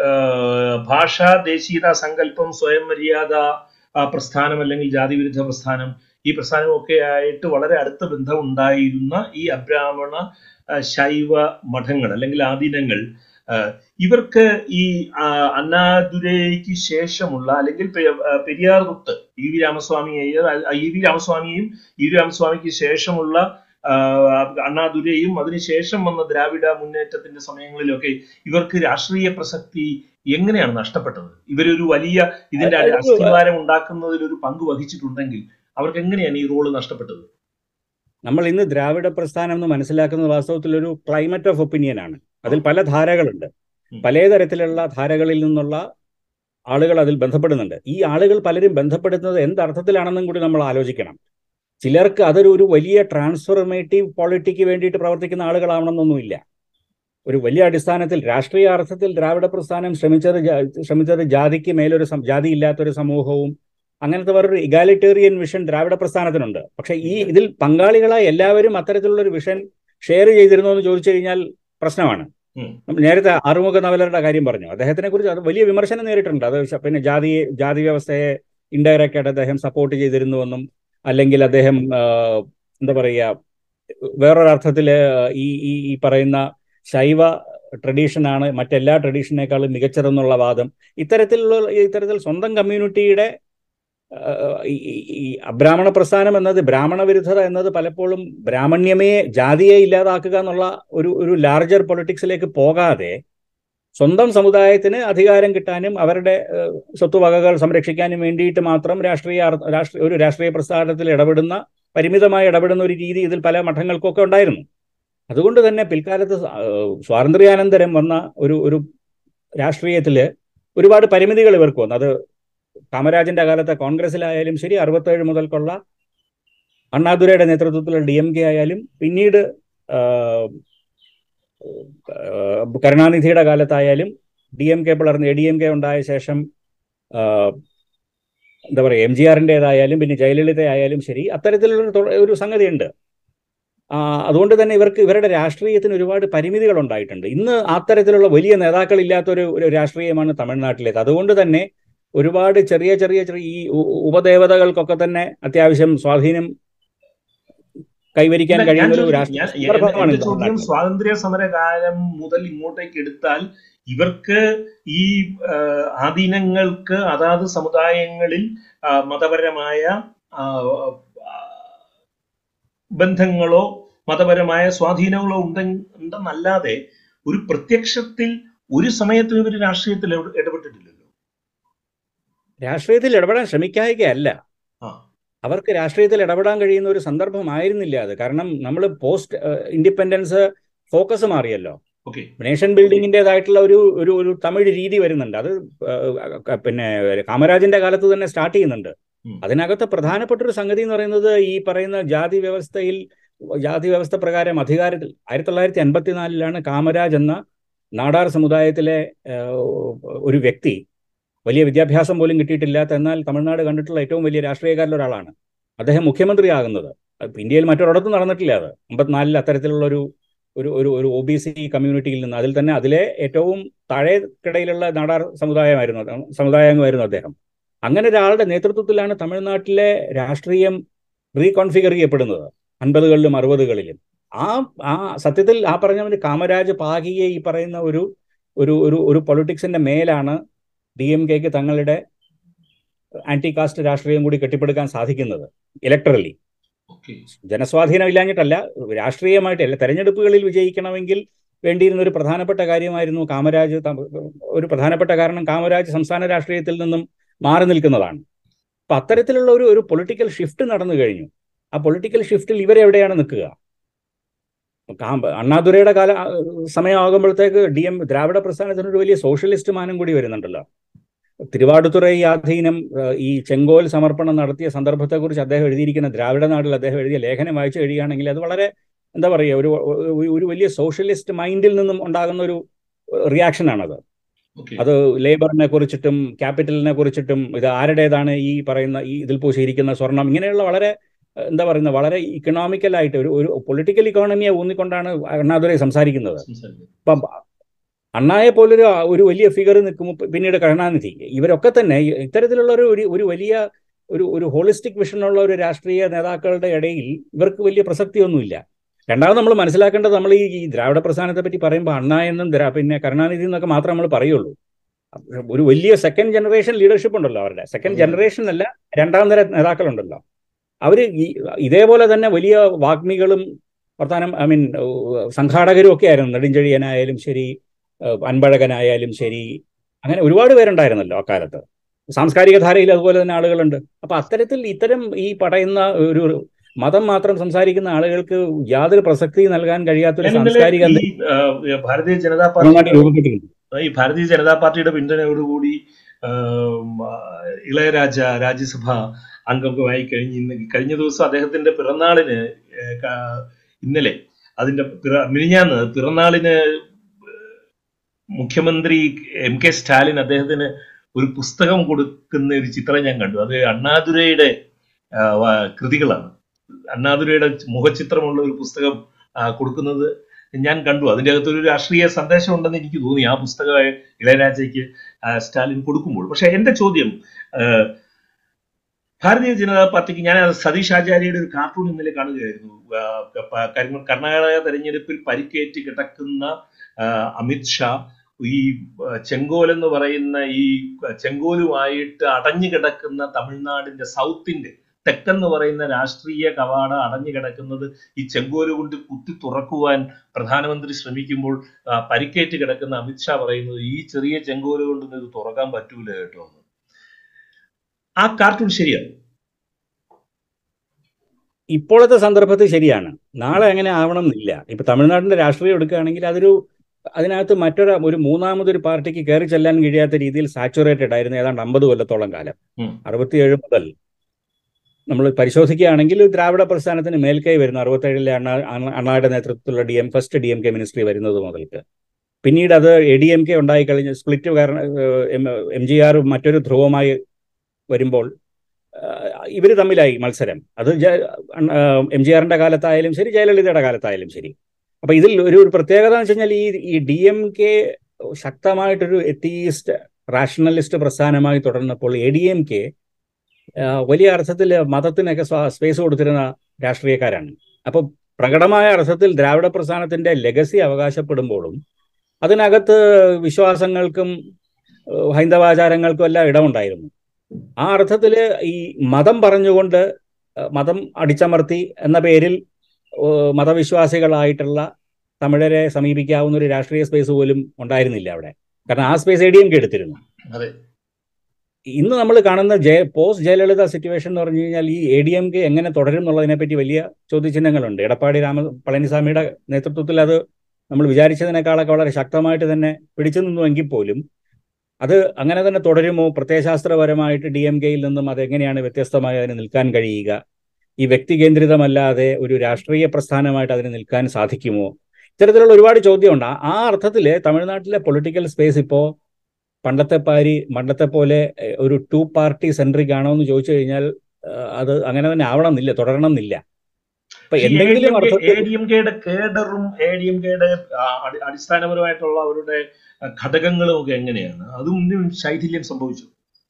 ഭാഷാ ദേശീയത സങ്കല്പം സ്വയം മര്യാദ പ്രസ്ഥാനം അല്ലെങ്കിൽ ജാതി വിരുദ്ധ പ്രസ്ഥാനം ഈ പ്രസ്ഥാനമൊക്കെ ആയിട്ട് വളരെ അടുത്ത ബന്ധം ഉണ്ടായിരുന്ന ഈ അബ്രാഹ്മണ ശൈവ മഠങ്ങൾ അല്ലെങ്കിൽ ആധീനങ്ങൾ ഇവർക്ക് ഈ അണ്ണാദുരയ്ക്ക് ശേഷമുള്ള അല്ലെങ്കിൽ പെരിയാർ തൊട്ട് E V Ramaswamy E V രാമസ്വാമിയും ഇ വി രാമസ്വാമിക്ക് ശേഷമുള്ള അണ്ണാദുരയും അതിനുശേഷം വന്ന ദ്രാവിഡ മുന്നേറ്റത്തിന്റെ സമയങ്ങളിലൊക്കെ ഇവർക്ക് രാഷ്ട്രീയ പ്രസക്തി എങ്ങനെയാണ് നഷ്ടപ്പെട്ടത് ഇവരൊരു വലിയ ഇതിന്റെ അസ്ഥിവാരം ഉണ്ടാക്കുന്നതിൽ ഒരു പങ്ക് വഹിച്ചിട്ടുണ്ടെങ്കിൽ അവർക്ക് എങ്ങനെയാണ് ഈ റോള് നഷ്ടപ്പെട്ടത്
നമ്മൾ ഇന്ന് ദ്രാവിഡ പ്രസ്ഥാനം എന്ന് മനസ്സിലാക്കുന്നത് വാസ്തവത്തിൽ ഒരു ക്ലൈമറ്റ് ഓഫ് ഒപ്പീനിയൻ ആണ് അതിൽ പല ധാരകളുണ്ട് പലതരത്തിലുള്ള ധാരകളിൽ നിന്നുള്ള ആളുകൾ അതിൽ ബന്ധപ്പെടുന്നുണ്ട് ഈ ആളുകൾ പലരും ബന്ധപ്പെടുന്നത് എന്തർത്ഥത്തിലാണെന്നും കൂടി നമ്മൾ ആലോചിക്കണം ചിലർക്ക് അതൊരു ഒരു വലിയ ട്രാൻസ്ഫോർമേറ്റീവ് പോളിറ്റിക്ക് വേണ്ടിയിട്ട് പ്രവർത്തിക്കുന്ന ആളുകളാവണമെന്നൊന്നുമില്ല ഒരു വലിയ അടിസ്ഥാനത്തിൽ രാഷ്ട്രീയ അർത്ഥത്തിൽ ദ്രാവിഡ പ്രസ്ഥാനം ശ്രമിച്ചത് ശ്രമിച്ചത് ജാതിക്ക് മേലൊരു ജാതി ഇല്ലാത്തൊരു സമൂഹവും അങ്ങനത്തെ വേറൊരു ഇഗാലിറ്റേറിയൻ വിഷൻ ദ്രാവിഡ പ്രസ്ഥാനത്തിനുണ്ട് പക്ഷെ ഈ ഇതിൽ പങ്കാളികളായ എല്ലാവരും അത്തരത്തിലുള്ള ഒരു വിഷൻ ഷെയർ ചെയ്തിരുന്നോ എന്ന് ചോദിച്ചു കഴിഞ്ഞാൽ പ്രശ്നമാണ് നേരത്തെ ആറുമുഖ നവലരുടെ കാര്യം പറഞ്ഞു അദ്ദേഹത്തിനെ കുറിച്ച് അത് വലിയ വിമർശനം നേരിട്ടുണ്ട് അത് പിന്നെ ജാതി ജാതി വ്യവസ്ഥയെ ഇൻഡയറക്റ്റ് ആയിട്ട് അദ്ദേഹം സപ്പോർട്ട് ചെയ്തിരുന്നുവെന്നും അല്ലെങ്കിൽ അദ്ദേഹം എന്താ പറയുക വേറൊരർത്ഥത്തിൽ ഈ ഈ ഈ പറയുന്ന ശൈവ ട്രഡീഷനാണ് മറ്റെല്ലാ ട്രഡീഷനേക്കാളും മികച്ചതെന്നുള്ള വാദം ഇത്തരത്തിലുള്ള ഇത്തരത്തിൽ സ്വന്തം കമ്മ്യൂണിറ്റിയുടെ ഈ അബ്രാഹ്മണ പ്രസ്ഥാനം എന്നത് ബ്രാഹ്മണ വിരുദ്ധത എന്നത് പലപ്പോഴും ബ്രാഹ്മണ്യമേ ജാതിയെ ഇല്ലാതാക്കുക എന്നുള്ള ഒരു ഒരു ലാർജർ പൊളിറ്റിക്സിലേക്ക് പോകാതെ സ്വന്തം സമുദായത്തിന് അധികാരം കിട്ടാനും അവരുടെ സ്വത്തുവകകൾ സംരക്ഷിക്കാനും വേണ്ടിയിട്ട് മാത്രം രാഷ്ട്രീയ രാഷ്ട്രീയ ഒരു രാഷ്ട്രീയ പ്രസ്ഥാനത്തിൽ ഇടപെടുന്ന പരിമിതമായി ഇടപെടുന്ന ഒരു രീതി ഇതിൽ പല മഠങ്ങൾക്കൊക്കെ ഉണ്ടായിരുന്നു അതുകൊണ്ട് തന്നെ പിൽക്കാലത്ത് സ്വാതന്ത്ര്യാനന്തരം വന്ന ഒരു ഒരു രാഷ്ട്രീയത്തിൽ ഒരുപാട് പരിമിതികൾ ഇവർക്ക് വന്നു അത് കാമരാജന്റെ കാലത്തെ കോൺഗ്രസിലായാലും ശരി അറുപത്തേഴ് മുതൽക്കുള്ള അണ്ണാദുരയുടെ നേതൃത്വത്തിലുള്ള ഡി എം കെ ആയാലും പിന്നീട് കരുണാനിധിയുടെ കാലത്തായാലും ഡി എം കെ പിളർന്ന് എ ഡി എം കെ ഉണ്ടായ ശേഷം എന്താ പറയുക എം ജി ആറിൻ്റെതായാലും പിന്നെ ജയലളിത ആയാലും ശരി അത്തരത്തിലുള്ള ഒരു സംഗതിയുണ്ട് അതുകൊണ്ട് തന്നെ ഇവർക്ക് ഇവരുടെ രാഷ്ട്രീയത്തിന് ഒരുപാട് പരിമിതികൾ ഉണ്ടായിട്ടുണ്ട് ഇന്ന് അത്തരത്തിലുള്ള വലിയ നേതാക്കളില്ലാത്ത ഒരു ഒരു രാഷ്ട്രീയമാണ് തമിഴ്നാട്ടിലേത് അതുകൊണ്ട് തന്നെ ഒരുപാട് ചെറിയ ചെറിയ ചെറിയ ഈ ഉപദേവതകൾക്കൊക്കെ തന്നെ അത്യാവശ്യം സ്വാധീനം കൈവരിക്കാൻ കഴിയുന്ന ഒരു
രാഷ്ട്രീയ സ്വാതന്ത്ര്യ സമരകാലം മുതൽ ഇങ്ങോട്ടേക്ക് എടുത്താൽ ഇവർക്ക് ഈ ആധീനങ്ങൾക്ക് അതാത് സമുദായങ്ങളിൽ മതപരമായ ബന്ധങ്ങളോ മതപരമായ സ്വാധീനങ്ങളോ ഉണ്ട ഉണ്ടെന്നല്ലാതെ ഒരു പ്രത്യക്ഷത്തിൽ ഒരു സമയത്തും ഇവർ രാഷ്ട്രീയത്തിൽ ഇടപെട്ടിട്ടില്ലല്ലോ
രാഷ്ട്രീയത്തിൽ ഇടപെടാൻ ശ്രമിക്കായികയല്ല അവർക്ക് രാഷ്ട്രീയത്തിൽ ഇടപെടാൻ കഴിയുന്ന ഒരു സന്ദർഭമായിരുന്നില്ല അത് കാരണം നമ്മൾ പോസ്റ്റ് ഇൻഡിപെൻഡൻസ് ഫോക്കസ് മാറിയല്ലോ നേഷൻ ബിൽഡിങ്ങിൻ്റെതായിട്ടുള്ള ഒരു ഒരു ഒരു തമിഴ് രീതി വരുന്നുണ്ട് അത് പിന്നെ കാമരാജിന്റെ കാലത്ത് തന്നെ സ്റ്റാർട്ട് ചെയ്യുന്നുണ്ട് അതിനകത്ത് പ്രധാനപ്പെട്ട ഒരു സംഗതി എന്ന് പറയുന്നത് ഈ പറയുന്ന ജാതി വ്യവസ്ഥയിൽ ജാതി വ്യവസ്ഥ പ്രകാരം അധികാരത്തിൽ ആയിരത്തി തൊള്ളായിരത്തി അൻപത്തിനാലിലാണ് കാമരാജ് എന്ന നാടാർ സമുദായത്തിലെ ഒരു വ്യക്തി വലിയ വിദ്യാഭ്യാസം പോലും കിട്ടിയിട്ടില്ലാത്ത എന്നാൽ തമിഴ്നാട് കണ്ടിട്ടുള്ള ഏറ്റവും വലിയ രാഷ്ട്രീയക്കാരിൽ ഒരാളാണ് അദ്ദേഹം മുഖ്യമന്ത്രിയാകുന്നത് ഇന്ത്യയിൽ മറ്റൊരിടത്തും നടന്നിട്ടില്ല അത് അമ്പത്തിനാലിൽ അത്തരത്തിലുള്ള ഒരു ഒരു ഒരു ഒരു ഒ ബി സി കമ്മ്യൂണിറ്റിയിൽ നിന്ന് അതിൽ തന്നെ അതിലെ ഏറ്റവും താഴേക്കിടയിലുള്ള നാടാർ സമുദായമായിരുന്നു സമുദായമായിരുന്നു അദ്ദേഹം അങ്ങനെ ഒരാളുടെ നേതൃത്വത്തിലാണ് തമിഴ്നാട്ടിലെ രാഷ്ട്രീയം റീകോൺഫിഗർ ചെയ്യപ്പെടുന്നത് അൻപതുകളിലും അറുപതുകളിലും ആ ആ സത്യത്തിൽ ആ പറഞ്ഞ കാമരാജ് പാകിയെ ഈ പറയുന്ന ഒരു ഒരു ഒരു ഒരു പൊളിറ്റിക്സിന്റെ മേലാണ് ഡി എം കെക്ക് തങ്ങളുടെ ആന്റി കാസ്റ്റ് രാഷ്ട്രീയം കൂടി കെട്ടിപ്പടുക്കാൻ സാധിക്കുന്നത് ഇലക്ട്രലി ജനസ്വാധീനം ഇല്ലാഞ്ഞിട്ടല്ല രാഷ്ട്രീയമായിട്ട് അല്ല തെരഞ്ഞെടുപ്പുകളിൽ വിജയിക്കണമെങ്കിൽ വേണ്ടിയിരുന്ന ഒരു പ്രധാനപ്പെട്ട കാര്യമായിരുന്നു കാമരാജ് ഒരു പ്രധാനപ്പെട്ട കാരണം കാമരാജ് സംസ്ഥാന രാഷ്ട്രീയത്തിൽ നിന്നും മാറി നിൽക്കുന്നതാണ് അപ്പൊ അത്തരത്തിലുള്ള ഒരു ഒരു പൊളിറ്റിക്കൽ ഷിഫ്റ്റ് നടന്നു കഴിഞ്ഞു ആ പൊളിറ്റിക്കൽ ഷിഫ്റ്റിൽ ഇവരെവിടെയാണ് നിൽക്കുക അണ്ണാദുരയുടെ കാല സമയമാകുമ്പോഴത്തേക്ക് ഡി എം ദ്രാവിഡ പ്രസ്ഥാനത്തിന് ഒരു വലിയ സോഷ്യലിസ്റ്റ് മാനം കൂടി വരുന്നുണ്ടല്ലോ തിരുവാടുത്തുറൈ ആധീനം ഈ ചെങ്കോൽ സമർപ്പണം നടത്തിയ സന്ദർഭത്തെക്കുറിച്ച് അദ്ദേഹം എഴുതിയിരിക്കുന്ന ദ്രാവിഡ നാട്ടിൽ അദ്ദേഹം എഴുതിയ ലേഖനം വായിച്ചു കഴിയുകയാണെങ്കിൽ അത് വളരെ എന്താ പറയുക ഒരു ഒരു വലിയ സോഷ്യലിസ്റ്റ് മൈൻഡിൽ നിന്നും ഉണ്ടാകുന്ന ഒരു റിയാക്ഷനാണത് അത് ലേബറിനെ കുറിച്ചിട്ടും ക്യാപിറ്റലിനെ കുറിച്ചിട്ടും ഇത് ആരുടേതാണ് ഈ പറയുന്ന ഈ ഇതിൽ പൂശിയിരിക്കുന്ന സ്വർണം ഇങ്ങനെയുള്ള വളരെ എന്താ പറയുന്നത് വളരെ ഇക്കണോമിക്കലായിട്ട് ഒരു ഒരു പൊളിറ്റിക്കൽ ഇക്കോണമിയെ ഊന്നിക്കൊണ്ടാണ് അണ്ണാദുരൈ സംസാരിക്കുന്നത് അപ്പം അണ്ണായെ പോലൊരു ഒരു വലിയ ഫിഗർ നിൽക്കുമ്പോൾ പിന്നീട് കരുണാനിധി ഇവരൊക്കെ തന്നെ ഇത്തരത്തിലുള്ള ഒരു ഒരു വലിയ ഒരു ഒരു ഹോളിസ്റ്റിക് വിഷനുള്ള ഒരു രാഷ്ട്രീയ നേതാക്കളുടെ ഇടയിൽ ഇവർക്ക് വലിയ പ്രസക്തിയൊന്നുമില്ല രണ്ടാമത് നമ്മൾ മനസ്സിലാക്കേണ്ടത് നമ്മൾ ഈ ദ്രാവിഡ പ്രസ്ഥാനത്തെ പറ്റി പറയുമ്പോൾ അണ്ണ എന്നും പിന്നെ കരുണാനിധി എന്നൊക്കെ മാത്രമേ നമ്മൾ പറയുള്ളൂ ഒരു വലിയ സെക്കൻഡ് ജനറേഷൻ ലീഡർഷിപ്പ് ഉണ്ടല്ലോ അവരുടെ സെക്കൻഡ് ജനറേഷൻ അല്ല രണ്ടാം തര നേതാക്കളുണ്ടല്ലോ അവർ ഇതേപോലെ തന്നെ വലിയ വാഗ്മികളും വർത്താനം ഐ മീൻ സംഘാടകരും ഒക്കെ ആയിരുന്നു നെടുഞ്ചെഴിയനായാലും ശരി അൻപഴകനായാലും ശരി അങ്ങനെ ഒരുപാട് പേരുണ്ടായിരുന്നല്ലോ അക്കാലത്ത് സാംസ്കാരിക ധാരയിൽ അതുപോലെ തന്നെ ആളുകളുണ്ട് അപ്പൊ അത്തരത്തിൽ ഇത്തരം ഈ പറയുന്ന ഒരു മതം മാത്രം സംസാരിക്കുന്ന ആളുകൾക്ക് യാതൊരു പ്രസക്തി നൽകാൻ കഴിയാത്തൊരു സാംസ്കാരിക
ഭാരതീയ ജനതാ പാർട്ടി ഈ ഭാരതീയ ജനതാ പാർട്ടിയുടെ പിന്തുണയോടുകൂടി ഇളയരാജ രാജ്യസഭ അംഗമായി കഴിഞ്ഞ് കഴിഞ്ഞ ദിവസം അദ്ദേഹത്തിന്റെ പിറന്നാളിന് ഇന്നലെ അതിന്റെ മിനിഞ്ഞാന്ന് പിറന്നാളിന് മുഖ്യമന്ത്രി എം കെ സ്റ്റാലിൻ അദ്ദേഹത്തിന് ഒരു പുസ്തകം കൊടുക്കുന്ന ഒരു ചിത്രം ഞാൻ കണ്ടു അത് അണ്ണാദുരയുടെ കൃതികളാണ് അണ്ണാദുരയുടെ മുഖചിത്രമുള്ള ഒരു പുസ്തകം കൊടുക്കുന്നത് ഞാൻ കണ്ടു അതിൻ്റെ അകത്ത് ഒരു രാഷ്ട്രീയ സന്ദേശം ഉണ്ടെന്ന് എനിക്ക് തോന്നി ആ പുസ്തകം ഇളയരാജയ്ക്ക് സ്റ്റാലിൻ കൊടുക്കുമ്പോൾ പക്ഷെ എന്റെ ചോദ്യം ഭാരതീയ ജനതാ പാർട്ടിക്ക് ഞാൻ സതീഷ് ആചാര്യയുടെ ഒരു കാർട്ടൂൺ ഇന്നലെ കാണുകയായിരുന്നു കർണാടക തെരഞ്ഞെടുപ്പിൽ പരിക്കേറ്റ് കിടക്കുന്ന അമിത് ഷാ ഈ ആ, ചെങ്കോൽ എന്ന് പറയുന്ന ഈ ചെങ്കോലുമായിട്ട് അടഞ്ഞു കിടക്കുന്ന തമിഴ്നാടിന്റെ സൗത്തിന്റെ തെക്കെന്ന് പറയുന്ന രാഷ്ട്രീയ കവാടം അടഞ്ഞു കിടക്കുന്നത് ഈ ചെങ്കോല് കൊണ്ട് കുത്തി തുറക്കുവാൻ പ്രധാനമന്ത്രി ശ്രമിക്കുമ്പോൾ ആ, പരിക്കേറ്റ് കിടക്കുന്ന അമിത്ഷാ പറയുന്നത് ഈ ചെറിയ ചെങ്കോല് കൊണ്ട് ഇത് തുറക്കാൻ പറ്റൂല കേട്ടോ എന്ന്. ആ കാർട്ടൂൺ ശരിയാണ്
ഇപ്പോഴത്തെ സന്ദർഭത്തിൽ ശരിയാണ് നാളെ അങ്ങനെ ആവണം എന്നില്ല ഇപ്പൊ തമിഴ്നാടിന്റെ രാഷ്ട്രീയം എടുക്കുകയാണെങ്കിൽ അതൊരു അതിനകത്ത് മറ്റൊരു ഒരു മൂന്നാമതൊരു പാർട്ടിക്ക് കയറി ചെല്ലാൻ കഴിയാത്ത രീതിയിൽ സാച്ചുറേറ്റഡ് ആയിരുന്നു ഏതാണ്ട് അമ്പത് കൊല്ലത്തോളം കാലം
ഉം.
അറുപത്തിയേഴ് മുതൽ നമ്മൾ പരിശോധിക്കുകയാണെങ്കിൽ ദ്രാവിഡ പ്രസ്ഥാനത്തിന് മേൽക്കൈ വരുന്നു അറുപത്തേഴിലെ അണ്ണാ അണ്ണ- അണ്ണായുടെ നേതൃത്വത്തിലുള്ള D M first D M K ministry വരുന്നത് മുതൽക്ക് പിന്നീട് അത് എ ഡി എം കെ ഉണ്ടായിക്കഴിഞ്ഞ് സ്പ്ലിറ്റ് കാരണം എം ജി ആർ മറ്റൊരു ധ്രുവമായി വരുമ്പോൾ ഇവർ തമ്മിലായി മത്സരം അത് എം ജി ആറിന്റെ കാലത്തായാലും ശരി ജയലളിതയുടെ കാലത്തായാലും ശരി അപ്പൊ ഇതിൽ ഒരു ഒരു പ്രത്യേകത എന്ന് വെച്ച് കഴിഞ്ഞാൽ ഈ ഈ ഡി എം കെ ശക്തമായിട്ടൊരു എത്തീസ്റ്റ് റാഷണലിസ്റ്റ് പ്രസ്ഥാനമായി തുടർന്നപ്പോൾ എ ഡി എം കെ വലിയ അർത്ഥത്തിൽ മതത്തിനൊക്കെ സ്വാ- സ്പേസ് കൊടുത്തിരുന്ന രാഷ്ട്രീയക്കാരാണ് അപ്പൊ പ്രകടമായ അർത്ഥത്തിൽ ദ്രാവിഡ പ്രസ്ഥാനത്തിന്റെ ലെഗസി അവകാശപ്പെടുമ്പോഴും അതിനകത്ത് വിശ്വാസങ്ങൾക്കും ഏഹ് ഹൈന്ദവാചാരങ്ങൾക്കും എല്ലാം ഇടമുണ്ടായിരുന്നു ആ അർത്ഥത്തിൽ ഈ മതം പറഞ്ഞുകൊണ്ട് ഏഹ് മതം അടിച്ചമർത്തി എന്ന പേരിൽ ഏഹ് മതവിശ്വാസികളായിട്ടുള്ള തമിഴരെ സമീപിക്കാവുന്ന ഒരു രാഷ്ട്രീയ സ്പേസ് പോലും ഉണ്ടായിരുന്നില്ല അവിടെ കാരണം ആ space A D M K എടുത്തിരുന്നു
അതെ
ഇന്ന് നമ്മൾ കാണുന്ന ജയ പോസ്റ്റ് ജയലളിത സിറ്റുവേഷൻ എന്ന് പറഞ്ഞു കഴിഞ്ഞാൽ ഈ എ ഡി എം കെ എങ്ങനെ തുടരും എന്നുള്ളതിനെ പറ്റി വലിയ ചോദ്യചിഹ്നങ്ങളുണ്ട് എടപ്പാടി രാമ പളനിസ്വാമിയുടെ നേതൃത്വത്തിൽ അത് നമ്മൾ വിചാരിച്ചതിനേക്കാളൊക്കെ വളരെ ശക്തമായിട്ട് തന്നെ പിടിച്ചു നിന്നുവെങ്കിൽ പോലും അത് അങ്ങനെ തന്നെ തുടരുമോ പ്രത്യയശാസ്ത്രപരമായിട്ട് ഡി എം കെയിൽ നിന്നും അതെങ്ങനെയാണ് വ്യത്യസ്തമായി അതിന് നിൽക്കാൻ കഴിയുക ഈ വ്യക്തികേന്ദ്രിതമല്ലാതെ ഒരു രാഷ്ട്രീയ പ്രസ്ഥാനമായിട്ട് അതിന് നിൽക്കാൻ സാധിക്കുമോ ഇത്തരത്തിലുള്ള ഒരുപാട് ചോദ്യമുണ്ട് ആ- ആ അർത്ഥത്തിൽ തമിഴ്നാട്ടിലെ പൊളിറ്റിക്കൽ സ്പേസ് ഇപ്പോൾ പണ്ടത്തെ പാരി പണ്ടത്തെ പോലെ എഹ്, ഒരു ടു പാർട്ടി സെൻട്രിക് ആണോ എന്ന് ചോദിച്ചു കഴിഞ്ഞാൽ ഏഹ്, അത് അങ്ങനെ തന്നെ ആവണം എന്നില്ല തുടരണം എന്നില്ല അപ്പൊ എന്തെങ്കിലും അർത്ഥത്തിൽ
എ ഡി എം കെയുടെ കേഡറും എ ഡി എം കെയുടെ അടിസ്ഥാനപരമായിട്ടുള്ള അവരുടെ ആ, ഘടകങ്ങളും ഒക്കെ എങ്ങനെയാണ് അതും ഇതിനും ശൈഥില്യം സംഭവിച്ചു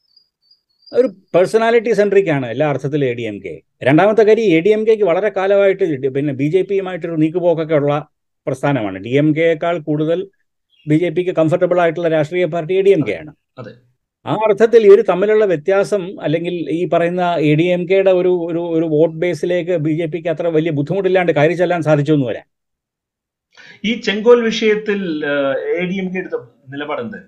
ഒരു പേഴ്സണാലിറ്റി സെൻട്രിക് ആണ് എല്ലാ അർത്ഥത്തിലും എ ഡി എം കെ രണ്ടാമത്തെ കാര്യം എ ഡി എം കെക്ക് വളരെ കാലമായിട്ട് ഡി- പിന്നെ ബി ജെ പിയുമായിട്ടൊരു നീക്കുപോക്കൊക്കെ ഉള്ള പ്രസ്ഥാനമാണ് ഡി എം കെയേക്കാൾ കൂടുതൽ ബി ജെ പിക്ക് കംഫർട്ടബിൾ ആയിട്ടുള്ള രാഷ്ട്രീയ party A D M K ആണ്
അതെ.
ആ അർത്ഥത്തിൽ ഇവർ തമ്മിലുള്ള വ്യത്യാസം അല്ലെങ്കിൽ ഈ പറയുന്ന എ ഡി എം കെയുടെ ഒരു ഒരു ഒരു വോട്ട് ബേസിലേക്ക് ബി ജെ പിക്ക് അത്ര വലിയ ബുദ്ധിമുട്ടില്ലാണ്ട് കയറി ചെല്ലാൻ സാധിച്ചു എന്ന് വരാം
ഈ ചെങ്കോൽ വിഷയത്തിൽ എ ഡി എം കെ എടുത്ത നിലപാട് എന്തായിരുന്നു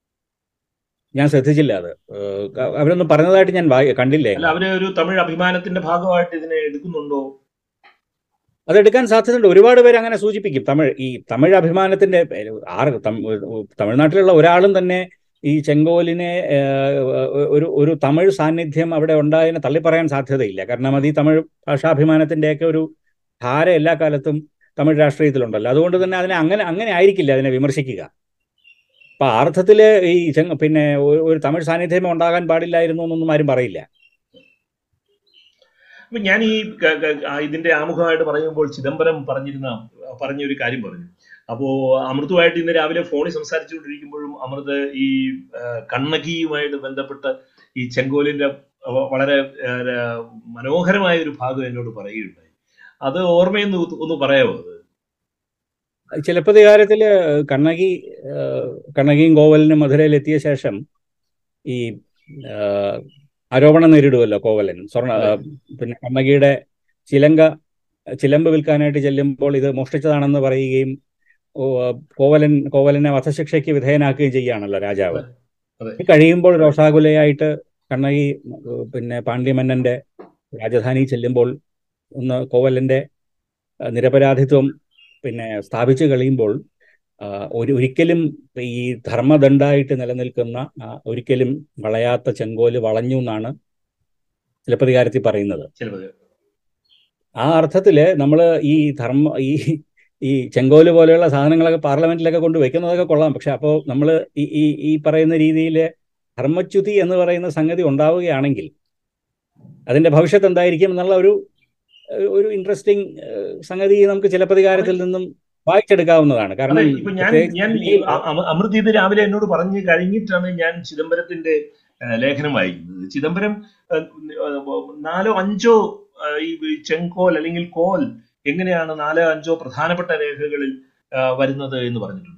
ഞാൻ ശ്രദ്ധിച്ചില്ല അത് ഏഹ് ക- അവരൊന്നും പറഞ്ഞതായിട്ട് ഞാൻ വായി- കണ്ടില്ലേ
അല്ല അവര് ഒരു തമിഴ് അഭിമാനത്തിന്റെ ഭാഗമായിട്ട് ഇതിനെ എടുക്കുന്നുണ്ടോ
അതെടുക്കാൻ സാധ്യതയുണ്ട് ഒരുപാട് പേര് അങ്ങനെ സൂചിപ്പിക്കും തമിഴ് ഈ തമിഴ് അഭിമാനത്തിന്റെ പേര് ആറ് തമി- തമിഴ്നാട്ടിലുള്ള ഒരാളും തന്നെ ഈ ചെങ്കോലിനെ ഏഹ്, ഒരു ഒരു തമിഴ് സാന്നിധ്യം അവിടെ ഉണ്ടായതിനെ തള്ളിപ്പറയാൻ സാധ്യതയില്ല കാരണം അത് ഈ തമിഴ് ഭാഷാഭിമാനത്തിന്റെയൊക്കെ ഒരു ധാര എല്ലാ കാലത്തും തമിഴ് രാഷ്ട്രീയത്തിലുണ്ടല്ലോ അതുകൊണ്ട് തന്നെ അതിനെ അങ്ങനെ അങ്ങനെ ആയിരിക്കില്ല അതിനെ വിമർശിക്കുക അപ്പൊ ആ അർത്ഥത്തില് ഈ ചെങ്ങ പിന്നെ ഒരു- ഒരു തമിഴ് സാന്നിധ്യമേ ഉണ്ടാകാൻ പാടില്ലായിരുന്നു എന്നൊന്നും ആരും പറയില്ല
അപ്പൊ ഞാൻ ഈ ക- ക- ആ ഇതിന്റെ ആമുഖമായിട്ട് പറയുമ്പോൾ ചിദംബരം പറഞ്ഞിരുന്ന പറഞ്ഞ ഒരു കാര്യം പറഞ്ഞു അപ്പോ അമൃതുമായിട്ട് ഇന്ന് രാവിലെ ഫോണിൽ സംസാരിച്ചുകൊണ്ടിരിക്കുമ്പോഴും അമൃത് ഈ ആ, കണ്ണകിയുമായിട്ട് ബന്ധപ്പെട്ട് ഈ ചെങ്കോലിന്റെ വ- വളരെ ആ, ര- മനോഹരമായ ഒരു ഭാഗം എന്നോട് പറയുകയുണ്ടായി അത് ഓർമ്മയെന്ന് ഒന്ന് ഒന്ന് പറയാമോ അത്
ചിലപ്പതികാരത്തില് കണ്ണകി ഏഹ്, കണ്ണകിയും കോവലനും മധുരയിൽ എത്തിയ ശേഷം ഈ ഏഹ്, ആരോപണം നേരിടുമല്ലോ കോവലൻ സ്വർണ്ണ ഏഹ്, പിന്നെ കണ്ണകിയുടെ ചിലങ്ക ചിലമ്പ് വിൽക്കാനായിട്ട് ചെല്ലുമ്പോൾ ഇത് മോഷ്ടിച്ചതാണെന്ന് പറയുകയും ഓ, കോവലൻ കോവലനെ വധശിക്ഷയ്ക്ക് വിധേയനാക്കുകയും ചെയ്യുകയാണല്ലോ രാജാവ്
അതെ.
ഇത് കഴിയുമ്പോൾ രോഷാകുലയായിട്ട് കണ്ണകി ഏഹ്, പിന്നെ പാണ്ഡ്യമന്നന്റെ രാജധാനി ചെല്ലുമ്പോൾ ഒന്ന് കോവലന്റെ ഏഹ്, നിരപരാധിത്വം പിന്നെ സ്ഥാപിച്ചു കഴിയുമ്പോൾ ആ, ഒരു ഒരിക്കലും ഈ ധർമ്മദണ്ഡായിട്ട് നിലനിൽക്കുന്ന ആ, ഒരിക്കലും വളയാത്ത ചെങ്കോല് വളഞ്ഞു എന്നാണ് ചിലപ്പതികാരത്തിൽ പറയുന്നത്
ചിലപ്പോൾ
ആ അർത്ഥത്തില് നമ്മൾ ഈ ധർമ്മ ഈ ഈ ചെങ്കോല് പോലെയുള്ള സാധനങ്ങളൊക്കെ പാർലമെന്റിലൊക്കെ കൊണ്ട് വെക്കുന്നതൊക്കെ കൊള്ളാം പക്ഷെ അപ്പോൾ നമ്മൾ ഈ ഈ ഈ പറയുന്ന രീതിയിൽ ധർമ്മച്യുതി എന്ന് പറയുന്ന സംഗതി ഉണ്ടാവുകയാണെങ്കിൽ അതിന്റെ ഭവിഷ്യത്ത് എന്തായിരിക്കും എന്നുള്ള ഒരു ഒരു ഇൻട്രസ്റ്റിംഗ് സംഗതി നമുക്ക് ചിലപ്പതികാരത്തിൽ നിന്നും വായിച്ചെടുക്കാവുന്നതാണ്
അതെ
കാരണം
ഇപ്പൊ ഞാൻ
പ്രത്യേകിച്ച്
ഞാൻ ഈ അ- അമ- അമൃത് ഇത് രാവിലെ എന്നോട് പറഞ്ഞു കഴിഞ്ഞിട്ടാണ് ഞാൻ ചിദംബരത്തിന്റെ ആ, ലേഖനം വായിക്കുന്നത് ചിദംബരം ആ, ആ, നാലോ അഞ്ചോ ആ, ഈ ചെങ്കോൽ അല്ലെങ്കിൽ കോൽ എങ്ങനെയാണ് നാലോ അഞ്ചോ പ്രധാനപ്പെട്ട രേഖകളിൽ ആ, വരുന്നത് എന്ന് പറഞ്ഞിട്ടുണ്ട്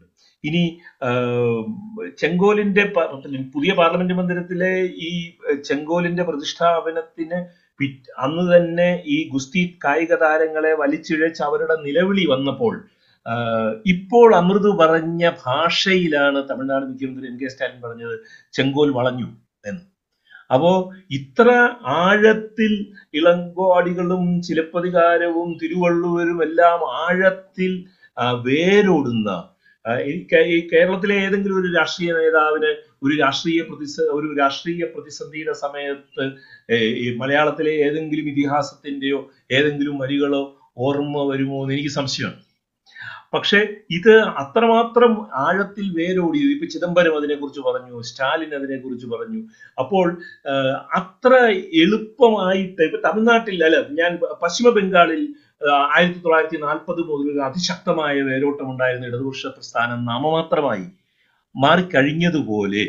ഇനി ആഹ്, ചെങ്കോലിന്റെ പ- പുതിയ പാർലമെന്റ് മന്ദിരത്തിലെ ഈ ചെങ്കോലിന്റെ പ്രതിഷ്ഠാപനത്തിന് പിറ്റ് അന്ന് തന്നെ ഈ ഗുസ്തി കായിക താരങ്ങളെ വലിച്ചിഴച്ച് അവരുടെ നിലവിളി വന്നപ്പോൾ ആഹ്, ഇപ്പോൾ അമൃത് പറഞ്ഞ ഭാഷയിലാണ് തമിഴ്നാട് മുഖ്യമന്ത്രി എം കെ സ്റ്റാലിൻ പറഞ്ഞത് ചെങ്കോൽ വളഞ്ഞു എന്ന് അപ്പോ ഇത്ര ആഴത്തിൽ ഇളങ്കോടികളും ചിലപ്പതികാരവും തിരുവള്ളുവരും എല്ലാം ആഴത്തിൽ ആ, വേരോടുന്ന ആ, ഈ കേ- ഈ കേരളത്തിലെ ഏതെങ്കിലും ഒരു രാഷ്ട്രീയ നേതാവിന് ഒരു രാഷ്ട്രീയ പ്രതിസ ഒരു രാഷ്ട്രീയ പ്രതിസന്ധിയുടെ സമയത്ത് ഏ, ഈ മലയാളത്തിലെ ഏതെങ്കിലും ഇതിഹാസത്തിന്റെയോ ഏതെങ്കിലും വരികളോ ഓർമ്മ വരുമോ എന്ന് എനിക്ക് സംശയമാണ് പക്ഷെ ഇത് അത്രമാത്രം ആഴത്തിൽ വേരോടിയത് ഇപ്പൊ ചിദംബരം അതിനെക്കുറിച്ച് പറഞ്ഞു സ്റ്റാലിൻ അതിനെക്കുറിച്ച് പറഞ്ഞു അപ്പോൾ ആ, അത്ര എളുപ്പമായിട്ട് ഇപ്പൊ തമിഴ്നാട്ടിൽ അല്ല ഞാൻ പശ്ചിമ ബംഗാളിൽ ആ, ആയിരത്തി തൊള്ളായിരത്തി നാൽപ്പത് മുതൽ അതിശക്തമായ വേരോട്ടം ഉണ്ടായിരുന്ന ഇടതുപക്ഷ പ്രസ്ഥാനം നാമമാത്രമായി മാറിക്കഴിഞ്ഞതുപോലെ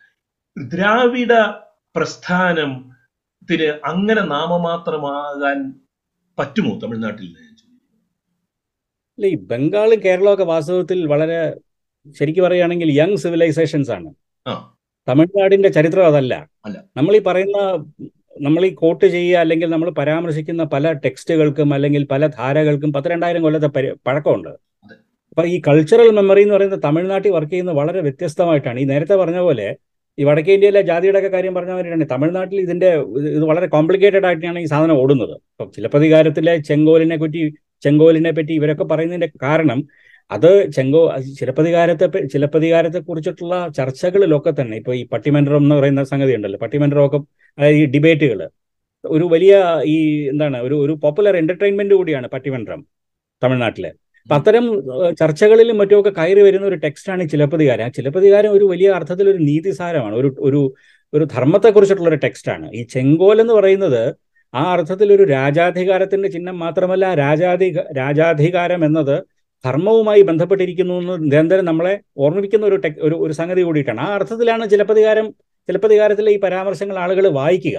ദ്രാവിഡ പ്രസ്ഥാനത്തിന് അങ്ങനെ നാമമാത്രമാകാൻ പറ്റുമോ തമിഴ്നാട്ടിൽ ഞാൻ ചോദിക്കുന്നു.
അല്ല ഈ ബംഗാളും കേരളവും ഒക്കെ വാസ്തവത്തിൽ വളരെ ശരിക്കും പറയുകയാണെങ്കിൽ യങ് സിവിലൈസേഷൻസ് ആണ്
ആ.
തമിഴ്നാടിന്റെ ചരിത്രം അതല്ല
അല്ല.
നമ്മൾ ഈ പറയുന്ന നമ്മൾ ഈ കോട്ട് ചെയ്യുക അല്ലെങ്കിൽ നമ്മൾ പരാമർശിക്കുന്ന പല ടെക്സ്റ്റുകൾക്കും അല്ലെങ്കിൽ പല ധാരകൾക്കും പത്ത് രണ്ടായിരം കൊല്ലത്തെ പരി- പഴക്കമുണ്ട്
അതെ.
അപ്പൊ ഈ കൾച്ചറൽ മെമ്മറി എന്ന് പറയുന്നത് തമിഴ്നാട്ടിൽ വർക്ക് ചെയ്യുന്നത് വളരെ വ്യത്യസ്തമായിട്ടാണ് ഈ നേരത്തെ പറഞ്ഞ പോലെ ഈ വടക്കേ ഇന്ത്യയിലെ ജാതിയുടെ ഒക്കെ കാര്യം പറഞ്ഞ മാതിരിയാണ് തമിഴ്നാട്ടിൽ ഇതിന്റെ ഇത് ഇത് വളരെ കോംപ്ലിക്കേറ്റഡ് ആയിട്ടാണ് ഈ സാധനം ഓടുന്നത് ഇപ്പം ചിലപ്പതികാരത്തിലെ ചെങ്കോലിനെ പറ്റി ചെങ്കോലിനെ പറ്റി ഇവരൊക്കെ പറയുന്നതിന്റെ കാരണം അത് ചെങ്കോ അത് ചിലപ്പതികാരത്തെ പ- ചിലപ്പതികാരത്തെ കുറിച്ചിട്ടുള്ള ചർച്ചകളിലൊക്കെ തന്നെ ഇപ്പൊ ഈ പട്ടിമന്ത്രം എന്ന് പറയുന്ന സംഗതി ഉണ്ടല്ലോ പട്ടിമന്ത്രമൊക്കെ അതായത് ഈ ഡിബേറ്റുകൾ ഒരു വലിയ ഈ എന്താണ് ഒരു ഒരു പോപ്പുലർ എന്റർടൈൻമെന്റ് കൂടിയാണ് പട്ടിമന്ത്രം തമിഴ്നാട്ടിലെ അപ്പൊ അത്തരം ഏഹ്, ചർച്ചകളിലും മറ്റുമൊക്കെ കയറി വരുന്ന ഒരു ടെക്സ്റ്റാണ് ഈ ചിലപ്പതികാരം ആ ചിലപ്പതികാരം ഒരു വലിയ അർത്ഥത്തിൽ ഒരു നീതിസാരമാണ് ഒരു ഒരു ഒരു ധർമ്മത്തെ കുറിച്ചിട്ടുള്ള ഒരു ടെക്സ്റ്റാണ് ഈ ചെങ്കോൽ എന്ന് പറയുന്നത് ആ അർത്ഥത്തിൽ ഒരു രാജാധികാരത്തിന്റെ ചിഹ്നം മാത്രമല്ല രാജാധി രാജാധികാരം എന്നത് ധർമ്മവുമായി ബന്ധപ്പെട്ടിരിക്കുന്നു എന്ന് നിരന്തരം നമ്മളെ ഓർമ്മിപ്പിക്കുന്ന ഒരു ടെക് ഒരു ഒരു സംഗതി കൂടിയിട്ടാണ് ആ അർത്ഥത്തിലാണ് ചിലപ്പതികാരം ചിലപ്പതികാരത്തിലെ ഈ പരാമർശങ്ങൾ ആളുകൾ വായിക്കുക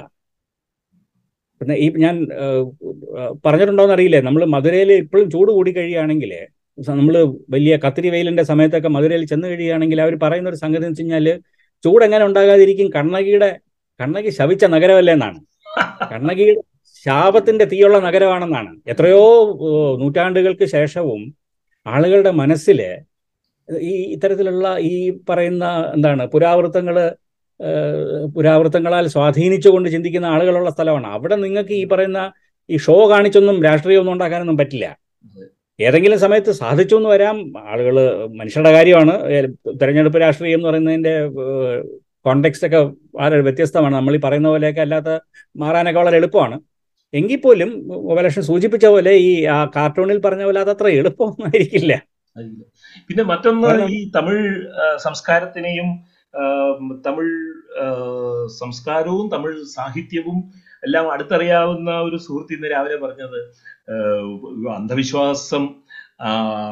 പിന്നെ ഈ ഞാൻ ഏഹ്, ഏഹ്, പറഞ്ഞിട്ടുണ്ടോന്ന് അറിയില്ലേ നമ്മൾ മധുരയിൽ ഇപ്പോഴും ചൂട് കൂടി കഴിയുകയാണെങ്കിൽ നമ്മൾ വലിയ കത്തിരി വെയിലിന്റെ സമയത്തൊക്കെ മധുരയിൽ ചെന്ന് കഴിയുകയാണെങ്കിൽ അവർ പറയുന്ന ഒരു സംഗതി എന്ന് വെച്ച് കഴിഞ്ഞാൽ ചൂട് എങ്ങനെ ഉണ്ടാകാതിരിക്കും കണ്ണകിയുടെ കണ്ണകി ശവിച്ച നഗരമല്ലേ എന്നാണ് കണ്ണകിയുടെ ശാപത്തിന്റെ തീയുള്ള നഗരമാണെന്നാണ് എത്രയോ ഏഹ്, നൂറ്റാണ്ടുകൾക്ക് ശേഷവും ആളുകളുടെ മനസ്സിൽ ഈ ഇത്തരത്തിലുള്ള ഈ പറയുന്ന എന്താണ് പുരാവൃത്തങ്ങള് ഏഹ്, പുരാവൃത്തങ്ങളാൽ സ്വാധീനിച്ചുകൊണ്ട് ചിന്തിക്കുന്ന ആളുകളുള്ള സ്ഥലമാണ് അവിടെ നിങ്ങൾക്ക് ഈ പറയുന്ന ഈ ഷോ കാണിച്ചൊന്നും രാഷ്ട്രീയമൊന്നും ഉണ്ടാക്കാനൊന്നും പറ്റില്ല ഏതെങ്കിലും സമയത്ത് സാധിച്ചു എന്ന് വരാം ആളുകൾ മനുഷ്യരുടെ കാര്യമാണ് ഏഹ്, തെരഞ്ഞെടുപ്പ് രാഷ്ട്രീയം എന്ന് പറയുന്നതിന്റെ കോണ്ടെക്സ്റ്റ് ഒക്കെ വളരെ വ്യത്യസ്തമാണ് നമ്മൾ ഈ പറയുന്ന പോലെയൊക്കെ അല്ലാത്ത മാറാനൊക്കെ വളരെ എളുപ്പമാണ് എങ്കിൽ പോലും ഉപലക്ഷൻ സൂചിപ്പിച്ച പോലെ ഈ ആ കാർട്ടൂണിൽ പറഞ്ഞ പോലെ അതത്ര എളുപ്പമൊന്നായിരിക്കില്ല
ആയിരിക്കില്ല. പിന്നെ മറ്റൊന്ന്
കാരണം-
ഈ തമിഴ് ആ, സംസ്കാരത്തിനെയും ആ, തമിഴ് ആ, സംസ്കാരവും തമിഴ് സാഹിത്യവും എല്ലാം അടുത്തറിയാവുന്ന ഒരു സുഹൃത്ത് ഇന്ന് രാവിലെ പറഞ്ഞത് ആ, അന്ധവിശ്വാസം ആ,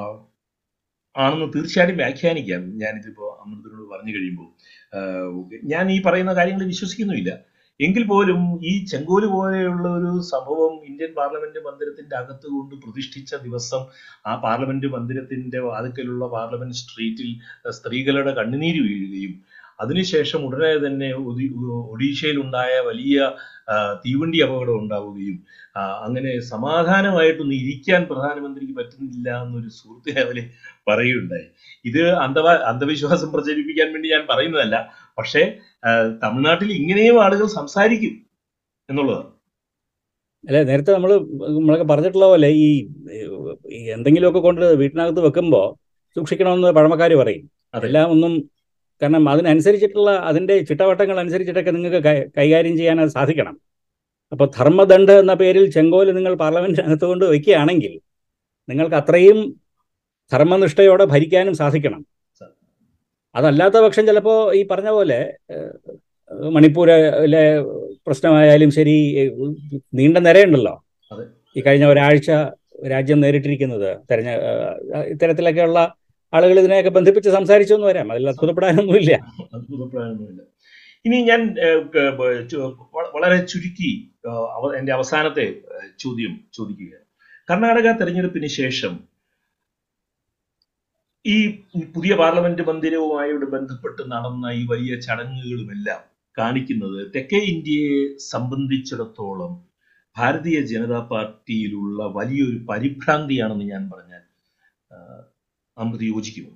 ആണെന്ന് തീർച്ചയായിട്ടും വ്യാഖ്യാനിക്കാം ഞാനിതിപ്പോ അമൃതനോട് പറഞ്ഞു കഴിയുമ്പോൾ ആ, ഞാൻ ഈ പറയുന്ന കാര്യങ്ങൾ വിശ്വസിക്കുന്നുമില്ല എങ്കിൽ പോലും ഈ ചെങ്കോല് പോലെയുള്ള ഒരു സംഭവം ഇന്ത്യൻ പാർലമെന്റ് മന്ദിരത്തിന്റെ അകത്ത് കൊണ്ട് പ്രതിഷ്ഠിച്ച ദിവസം ആ പാർലമെന്റ് മന്ദിരത്തിന്റെ വാതിക്കലുള്ള പാർലമെന്റ് സ്ട്രീറ്റിൽ സ്ത്രീകളുടെ കണ്ണുനീര് വീഴുകയും അതിനുശേഷം ഉടനെ തന്നെ ഒഡി- ഒഡീഷയിലുണ്ടായ വലിയ ആ, തീവണ്ടി അപകടം ഉണ്ടാവുകയും ആ, അങ്ങനെ സമാധാനമായിട്ടൊന്ന് ഇരിക്കാൻ പ്രധാനമന്ത്രിക്ക് പറ്റുന്നില്ല എന്നൊരു സുഹൃത്ത് രാവിലെ പറയുകയുണ്ടായി ഇത് അന്ധവ അന്ധവിശ്വാസം പ്രചരിപ്പിക്കാൻ വേണ്ടി ഞാൻ പറയുന്നതല്ല പക്ഷേ ആ, തമിഴ്നാട്ടിൽ ഇങ്ങനെയും ആളുകൾ സംസാരിക്കും എന്നുള്ളതാണ്
അല്ലെ നേരത്തെ നമ്മൾ നമ്മളൊക്കെ പറഞ്ഞിട്ടുള്ള പോലെ ഈ ഈ എന്തെങ്കിലുമൊക്കെ കൊണ്ട് വീട്ടിനകത്ത് വെക്കുമ്പോൾ സൂക്ഷിക്കണമെന്ന് പഴമക്കാർ പറയും
അതെ.
എല്ലാം ഒന്നും കാരണം അതിനനുസരിച്ചിട്ടുള്ള അതിന്റെ ചിട്ടവട്ടങ്ങൾ അനുസരിച്ചിട്ടൊക്കെ നിങ്ങൾക്ക് കൈ- കൈകാര്യം ചെയ്യാൻ അത് സാധിക്കണം അപ്പോൾ ധർമ്മദണ്ഡ് എന്ന പേരിൽ ചെങ്കോല് നിങ്ങൾ പാർലമെന്റിനകത്ത് കൊണ്ട് വയ്ക്കുകയാണെങ്കിൽ നിങ്ങൾക്ക് അത്രയും ധർമ്മനിഷ്ഠയോടെ ഭരിക്കാനും സാധിക്കണം അതല്ലാത്ത പക്ഷം ചിലപ്പോൾ ഈ പറഞ്ഞ പോലെ ഏഹ്, മണിപ്പൂരിലെ പ്രശ്നമായാലും ശരി ഏഹ്, നീണ്ട നിരയുണ്ടല്ലോ
അതെ.
ഈ കഴിഞ്ഞ ഒരാഴ്ച രാജ്യം നേരിട്ടിരിക്കുന്നത് തെരഞ്ഞ ഏഹ്, ഇത്തരത്തിലൊക്കെയുള്ള ആളുകൾ ഇതിനെയൊക്കെ ബന്ധിപ്പിച്ച് സംസാരിച്ചു എന്ന് വരാം അതിൽ അത്ഭുതപ്പെടാനൊന്നുമില്ല
അത്ഭുതപ്പെടാനൊന്നുമില്ല ഇനി ഞാൻ ഏഹ്, ക- ബ- ചു- വ- വളരെ ചുരുക്കി ഏഹ്, അവ- എന്റെ അവസാനത്തെ ഏഹ്, ചോദ്യം ചോദിക്കുകയാണ് കർണാടക തെരഞ്ഞെടുപ്പിന് ശേഷം ഈ പുതിയ പാർലമെന്റ് മന്ദിരവുമായി ബന്ധപ്പെട്ട് നടന്ന ഈ വലിയ ചടങ്ങുകളുമെല്ലാം കാണിക്കുന്നത് തെക്കേ ഇന്ത്യയെ സംബന്ധിച്ചിടത്തോളം ഭാരതീയ ജനതാ പാർട്ടിയിലുള്ള വലിയൊരു പരിഭ്രാന്തിയാണെന്ന് ഞാൻ പറഞ്ഞാൽ നമുക്ക് യോജിക്കുമോ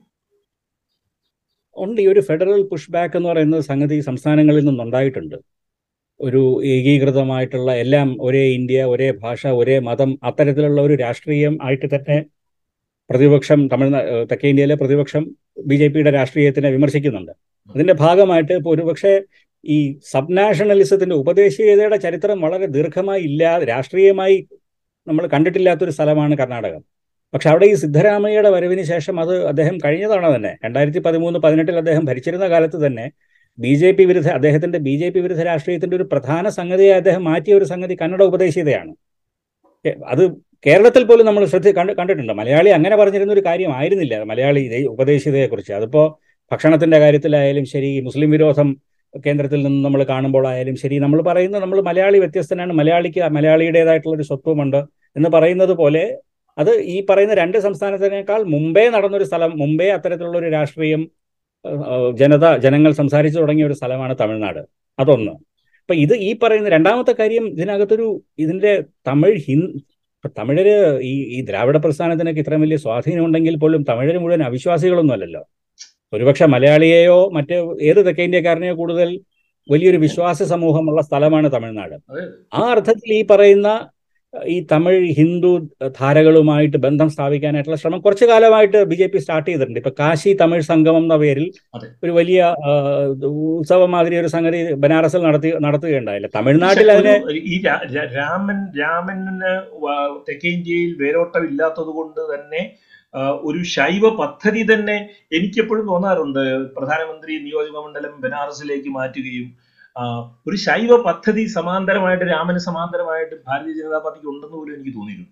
ഉണ്ട് ഈ ഒരു ഫെഡറൽ പുഷ് ബാക്ക് എന്ന് പറയുന്ന സംഗതി സംസ്ഥാനങ്ങളിൽ നിന്നുണ്ടായിട്ടുണ്ട് ഒരു ഏകീകൃതമായിട്ടുള്ള എല്ലാം ഒരേ ഇന്ത്യ ഒരേ ഭാഷ ഒരേ മതം അത്തരത്തിലുള്ള ഒരു രാഷ്ട്രീയം ആയിട്ട് തന്നെ പ്രതിപക്ഷം തമിഴ്നാ തെക്കേ ഇന്ത്യയിലെ പ്രതിപക്ഷം ബി ജെ പിയുടെ രാഷ്ട്രീയത്തിനെ വിമർശിക്കുന്നുണ്ട് അതിന്റെ ഭാഗമായിട്ട് ഇപ്പോൾ ഒരുപക്ഷെ ഈ സബ് നാഷണലിസത്തിന്റെ ഉപദേശീയതയുടെ ചരിത്രം വളരെ ദീർഘമായി ഇല്ല രാഷ്ട്രീയമായി നമ്മൾ കണ്ടിട്ടില്ലാത്തൊരു സ്ഥലമാണ് കർണാടകം പക്ഷെ അവിടെ ഈ സിദ്ധരാമയ്യയുടെ വരവിന് ശേഷം അത് അദ്ദേഹം കഴിഞ്ഞ തവണ തന്നെ രണ്ടായിരത്തി പതിമൂന്ന് പതിനെട്ടിൽ അദ്ദേഹം ഭരിച്ചിരുന്ന കാലത്ത് തന്നെ ബി ജെ പി വിരുദ്ധ അദ്ദേഹത്തിന്റെ ബി ജെ പി വിരുദ്ധ രാഷ്ട്രീയത്തിന്റെ ഒരു പ്രധാന സംഗതിയെ അദ്ദേഹം മാറ്റിയ ഒരു സംഗതി കന്നഡ ഉപദേശീയതയാണ് അത് കേരളത്തിൽ പോലും നമ്മൾ ശ്രദ്ധ കണ്ട് കണ്ടിട്ടുണ്ട് മലയാളി അങ്ങനെ പറഞ്ഞിരുന്ന ഒരു കാര്യമായിരുന്നില്ല മലയാളി ഉപദേശീയതയെക്കുറിച്ച് അതിപ്പോ ഭക്ഷണത്തിന്റെ കാര്യത്തിലായാലും ശരി മുസ്ലിം വിരോധം കേന്ദ്രത്തിൽ നിന്ന് നമ്മൾ കാണുമ്പോഴായാലും ശരി നമ്മൾ പറയുന്നത് നമ്മൾ മലയാളി വ്യത്യസ്തനാണ് മലയാളിക്ക് മലയാളിയുടേതായിട്ടുള്ള ഒരു സ്വത്വമുണ്ട് എന്ന് പറയുന്നത് പോലെ അത് ഈ പറയുന്ന രണ്ട് സംസ്ഥാനത്തിനേക്കാൾ മുമ്പേ നടന്നൊരു സ്ഥലം മുമ്പേ അത്തരത്തിലുള്ള ഒരു രാഷ്ട്രീയം ജനത ജനങ്ങൾ സംസാരിച്ചു തുടങ്ങിയ ഒരു സ്ഥലമാണ് തമിഴ്നാട് അതൊന്ന് അപ്പൊ ഇത് ഈ പറയുന്ന രണ്ടാമത്തെ കാര്യം ഇതിനകത്തൊരു ഇതിന്റെ തമിഴ് ഹിൻ തമിഴര് ഈ ഈ ദ്രാവിഡ പ്രസ്ഥാനത്തിനൊക്കെ ഇത്രയും വലിയ സ്വാധീനം ഉണ്ടെങ്കിൽ പോലും തമിഴര് മുഴുവൻ അവിശ്വാസികളൊന്നും അല്ലല്ലോ ഒരുപക്ഷെ മലയാളിയെയോ മറ്റ് ഏത് തെക്കേ ഇന്ത്യക്കാരനെയോ കൂടുതൽ വലിയൊരു വിശ്വാസ സമൂഹമുള്ള സ്ഥലമാണ് തമിഴ്നാട് ആ അർത്ഥത്തിൽ ഈ പറയുന്ന ഈ തമിഴ് ഹിന്ദു ധാരകളുമായിട്ട് ബന്ധം സ്ഥാപിക്കാനായിട്ടുള്ള ശ്രമം കുറച്ചു കാലമായിട്ട് ബി ജെ പി സ്റ്റാർട്ട് ചെയ്തിട്ടുണ്ട് ഇപ്പൊ കാശി തമിഴ് സംഗമം എന്ന പേരിൽ ഒരു വലിയ ഉത്സവം മാതിരി ഒരു സംഗതി ബനാറസിൽ നടത്തി നടത്തുകയുണ്ടായില്ല തമിഴ്നാട്ടിൽ അതിനെ
ഈ രാമൻ രാമന് തെക്കേ ഇന്ത്യയിൽ വേരോട്ടം ഇല്ലാത്തത് കൊണ്ട് തന്നെ ഒരു ശൈവ പദ്ധതി തന്നെ എനിക്കെപ്പോഴും തോന്നാറുണ്ട് പ്രധാനമന്ത്രി നിയോജക മണ്ഡലം ബനാറസിലേക്ക് മാറ്റുകയും ഒരു ശൈവ പദ്ധതി സമാന്തരമായിട്ട് രാമന് സമാന്തരമായിട്ട് ഭാരതീയ ജനതാ പാർട്ടിക്ക് ഉണ്ടെന്ന് പോലും എനിക്ക് തോന്നിയിട്ടുണ്ട്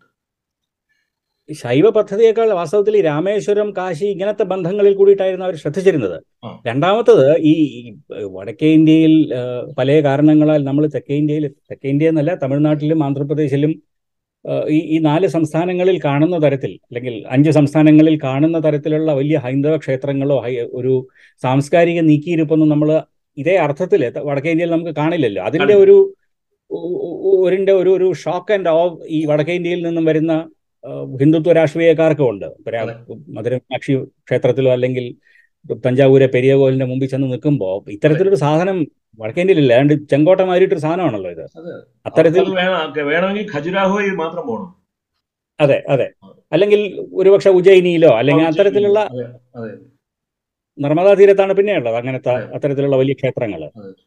ശൈവ പദ്ധതിയേക്കാൾ വാസ്തവത്തിൽ ഈ രാമേശ്വരം കാശി ഇങ്ങനത്തെ ബന്ധങ്ങളിൽ കൂടിയിട്ടായിരുന്നു അവർ ശ്രദ്ധിച്ചിരുന്നത് രണ്ടാമത്തത് ഈ വടക്കേ ഇന്ത്യയിൽ പല കാരണങ്ങളാൽ നമ്മൾ തെക്കേ ഇന്ത്യയിൽ തെക്കേ ഇന്ത്യ എന്നല്ല തമിഴ്നാട്ടിലും ആന്ധ്രാപ്രദേശിലും ഈ ഈ നാല് സംസ്ഥാനങ്ങളിൽ കാണുന്ന തരത്തിൽ അല്ലെങ്കിൽ അഞ്ച് സംസ്ഥാനങ്ങളിൽ കാണുന്ന തരത്തിലുള്ള വലിയ ഹൈന്ദവ ക്ഷേത്രങ്ങളോ ഒരു സാംസ്കാരിക നീക്കിയിരിപ്പൊന്നും നമ്മൾ ഇതേ അർത്ഥത്തിൽ വടക്കേ ഇന്ത്യയിൽ നമുക്ക് കാണില്ലല്ലോ അതിന്റെ ഒരു ഒരിന്റെ ഒരു ഒരു ഷോക്ക് ആൻഡ് ഓവ് ഈ വടക്കേ ഇന്ത്യയിൽ നിന്നും വരുന്ന ഹിന്ദുത്വ രാഷ്ട്രീയക്കാർക്കും ഉണ്ട് മധുര മീനാക്ഷി ക്ഷേത്രത്തിലോ അല്ലെങ്കിൽ തഞ്ചാവൂരെ പെരിയ കോലിന്റെ മുമ്പിൽ ചെന്ന് നിൽക്കുമ്പോൾ ഇത്തരത്തിലൊരു സാധനം വടക്കേ ഇന്ത്യയിലില്ല അതാണ്ട് ചെങ്കോട്ട മാറിയിട്ടൊരു സാധനമാണല്ലോ ഇത്
അത്തരത്തിൽ വേണമെങ്കിൽ ഖജുരാഹോയിൽ മാത്രം പോകണം
അതെ അതെ അല്ലെങ്കിൽ ഒരുപക്ഷെ ഉജ്ജയിനിയിലോ അല്ലെങ്കിൽ അത്തരത്തിലുള്ള നർമ്മദാ തീരത്താണ് പിന്നെയുള്ളത് അങ്ങനത്തെ അത്തരത്തിലുള്ള വലിയ ക്ഷേത്രങ്ങൾ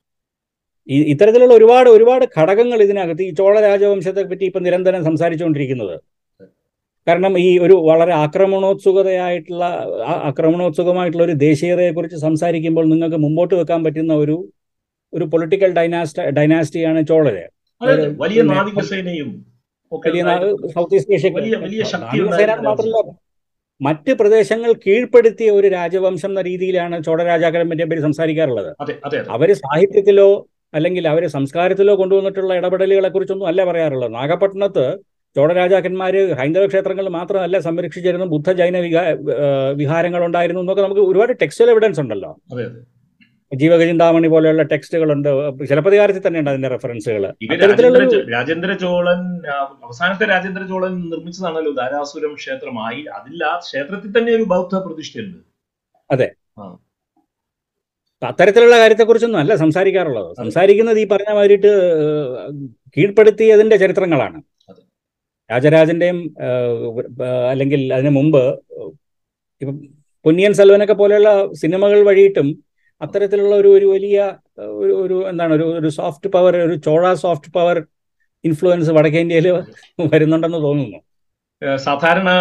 ഈ ഇത്തരത്തിലുള്ള ഒരുപാട് ഒരുപാട് ഘടകങ്ങൾ ഇതിനകത്ത് ഈ ചോള രാജവംശത്തെ പറ്റി ഇപ്പൊ നിരന്തരം സംസാരിച്ചുകൊണ്ടിരിക്കുന്നത് കാരണം ഈ ഒരു വളരെ ആക്രമണോത്സുകതയായിട്ടുള്ള ആക്രമണോത്സുകമായിട്ടുള്ള ഒരു ദേശീയതയെക്കുറിച്ച് സംസാരിക്കുമ്പോൾ നിങ്ങൾക്ക് മുമ്പോട്ട് വെക്കാൻ പറ്റുന്ന ഒരു ഒരു പൊളിറ്റിക്കൽ ഡൈനാസ്റ്റ ഡൈനാസ്റ്റിയാണ് ചോളര്
വലിയ നാവികസേനയും
വലിയ സൗത്ത് ഈസ്റ്റ് ഏഷ്യ നാവികസേന മാത്രമല്ല മറ്റ് പ്രദേശങ്ങൾ കീഴ്പ്പെടുത്തിയ ഒരു രാജവംശം എന്ന രീതിയിലാണ് ചോള രാജാക്കന്മാരെ പറ്റി സംസാരിക്കാറുള്ളത് അവര് സാഹിത്യത്തിലോ അല്ലെങ്കിൽ അവര് സംസ്കാരത്തിലോ കൊണ്ടുവന്നിട്ടുള്ള ഇടപെടലുകളെ കുറിച്ചൊന്നും അല്ല പറയാറുള്ളത് നാഗപട്ടണത്ത് ചോള രാജാക്കന്മാര് ഹൈന്ദവ ക്ഷേത്രങ്ങൾ മാത്രമല്ല സംരക്ഷിച്ചിരുന്ന ബുദ്ധ ജൈന വിഹാ വിഹാരങ്ങൾ ഉണ്ടായിരുന്നു എന്നൊക്കെ നമുക്ക് ഒരുപാട് ടെക്സ്റ്റൽ എവിഡൻസ് ഉണ്ടല്ലോ ജീവകചിന്താമണി പോലെയുള്ള ടെക്സ്റ്റുകളുണ്ട് ചിലപ്പതികാരത്തിൽ തന്നെ ഉണ്ട് അതിന്റെ റെഫറൻസുകൾ
രാജേന്ദ്ര ചോളൻ അവസാനത്തെ രാജേന്ദ്ര ചോളൻ നിർമ്മിച്ചതാണല്ലോ ധാരാസുരം ക്ഷേത്രമായി അതിൽ ആ ക്ഷേത്രത്തിൽ തന്നെ ഒരു ബൗദ്ധ പ്രതിഷ്ഠയുണ്ട്
അതെ അത്തരത്തിലുള്ള കാര്യത്തെക്കുറിച്ചൊന്നും അല്ല സംസാരിക്കാറുള്ളത് സംസാരിക്കുന്നത് ഈ പറഞ്ഞ മാതിരിട്ട് കീഴ്പ്പെടുത്തിയതിന്റെ ചരിത്രങ്ങളാണ് രാജരാജന്റെയും അല്ലെങ്കിൽ അതിനു മുമ്പ് ഇപ്പം പൊന്നിയൻ സെൽവനൊക്കെ പോലെയുള്ള സിനിമകൾ വഴിയിട്ടും അത്തരത്തിലുള്ള ഒരു ഒരു വലിയ ഒരു ഒരു എന്താണ് ഒരു ഒരു സോഫ്റ്റ് പവർ ഒരു ചോള സോഫ്റ്റ് പവർ ഇൻഫ്ലുവൻസ് വടക്കേ ഇന്ത്യയിൽ വരുന്നുണ്ടെന്ന് തോന്നുന്നു
സാധാരണ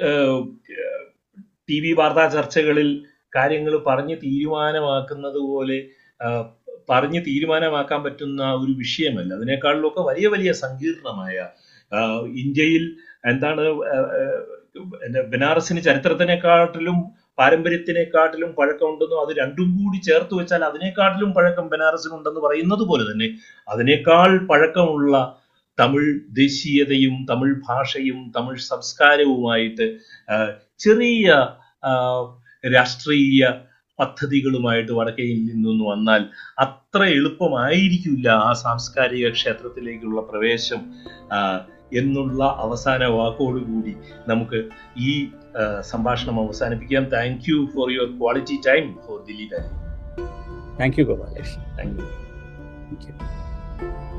ടി വി വാർത്താ ചർച്ചകളിൽ കാര്യങ്ങൾ പറഞ്ഞ് തീരുമാനമാക്കുന്നത് പോലെ പറഞ്ഞ് തീരുമാനമാക്കാൻ പറ്റുന്ന ഒരു വിഷയമല്ല അതിനേക്കാളിലൊക്കെ വലിയ വലിയ സങ്കീർണമായ ഇന്ത്യയിൽ എന്താണ് ബനാറസിന് ചരിത്രത്തിനെക്കാട്ടിലും പാരമ്പര്യത്തിനെക്കാട്ടിലും പഴക്കമുണ്ടെന്നോ അത് രണ്ടും കൂടി ചേർത്ത് വെച്ചാൽ അതിനെക്കാട്ടിലും പഴക്കം ബനാറസിനുണ്ടെന്ന് പറയുന്നത് പോലെ തന്നെ അതിനേക്കാൾ പഴക്കമുള്ള തമിഴ് ദേശീയതയും തമിഴ് ഭാഷയും തമിഴ് സംസ്കാരവുമായിട്ട് ചെറിയ രാഷ്ട്രീയ പദ്ധതികളുമായിട്ട് വടക്കയിൽ നിന്നൊന്ന് വന്നാൽ അത്ര എളുപ്പമായിരിക്കില്ല ആ സാംസ്കാരിക ക്ഷേത്രത്തിലേക്കുള്ള പ്രവേശം ആ, എന്നുള്ള അവസാന വാക്കോടുകൂടി നമുക്ക് ഈ ആ, സംഭാഷണം അവസാനിപ്പിക്കാം thank you for your quality time for Dileep
thank you Gopalesh
thank you
thank U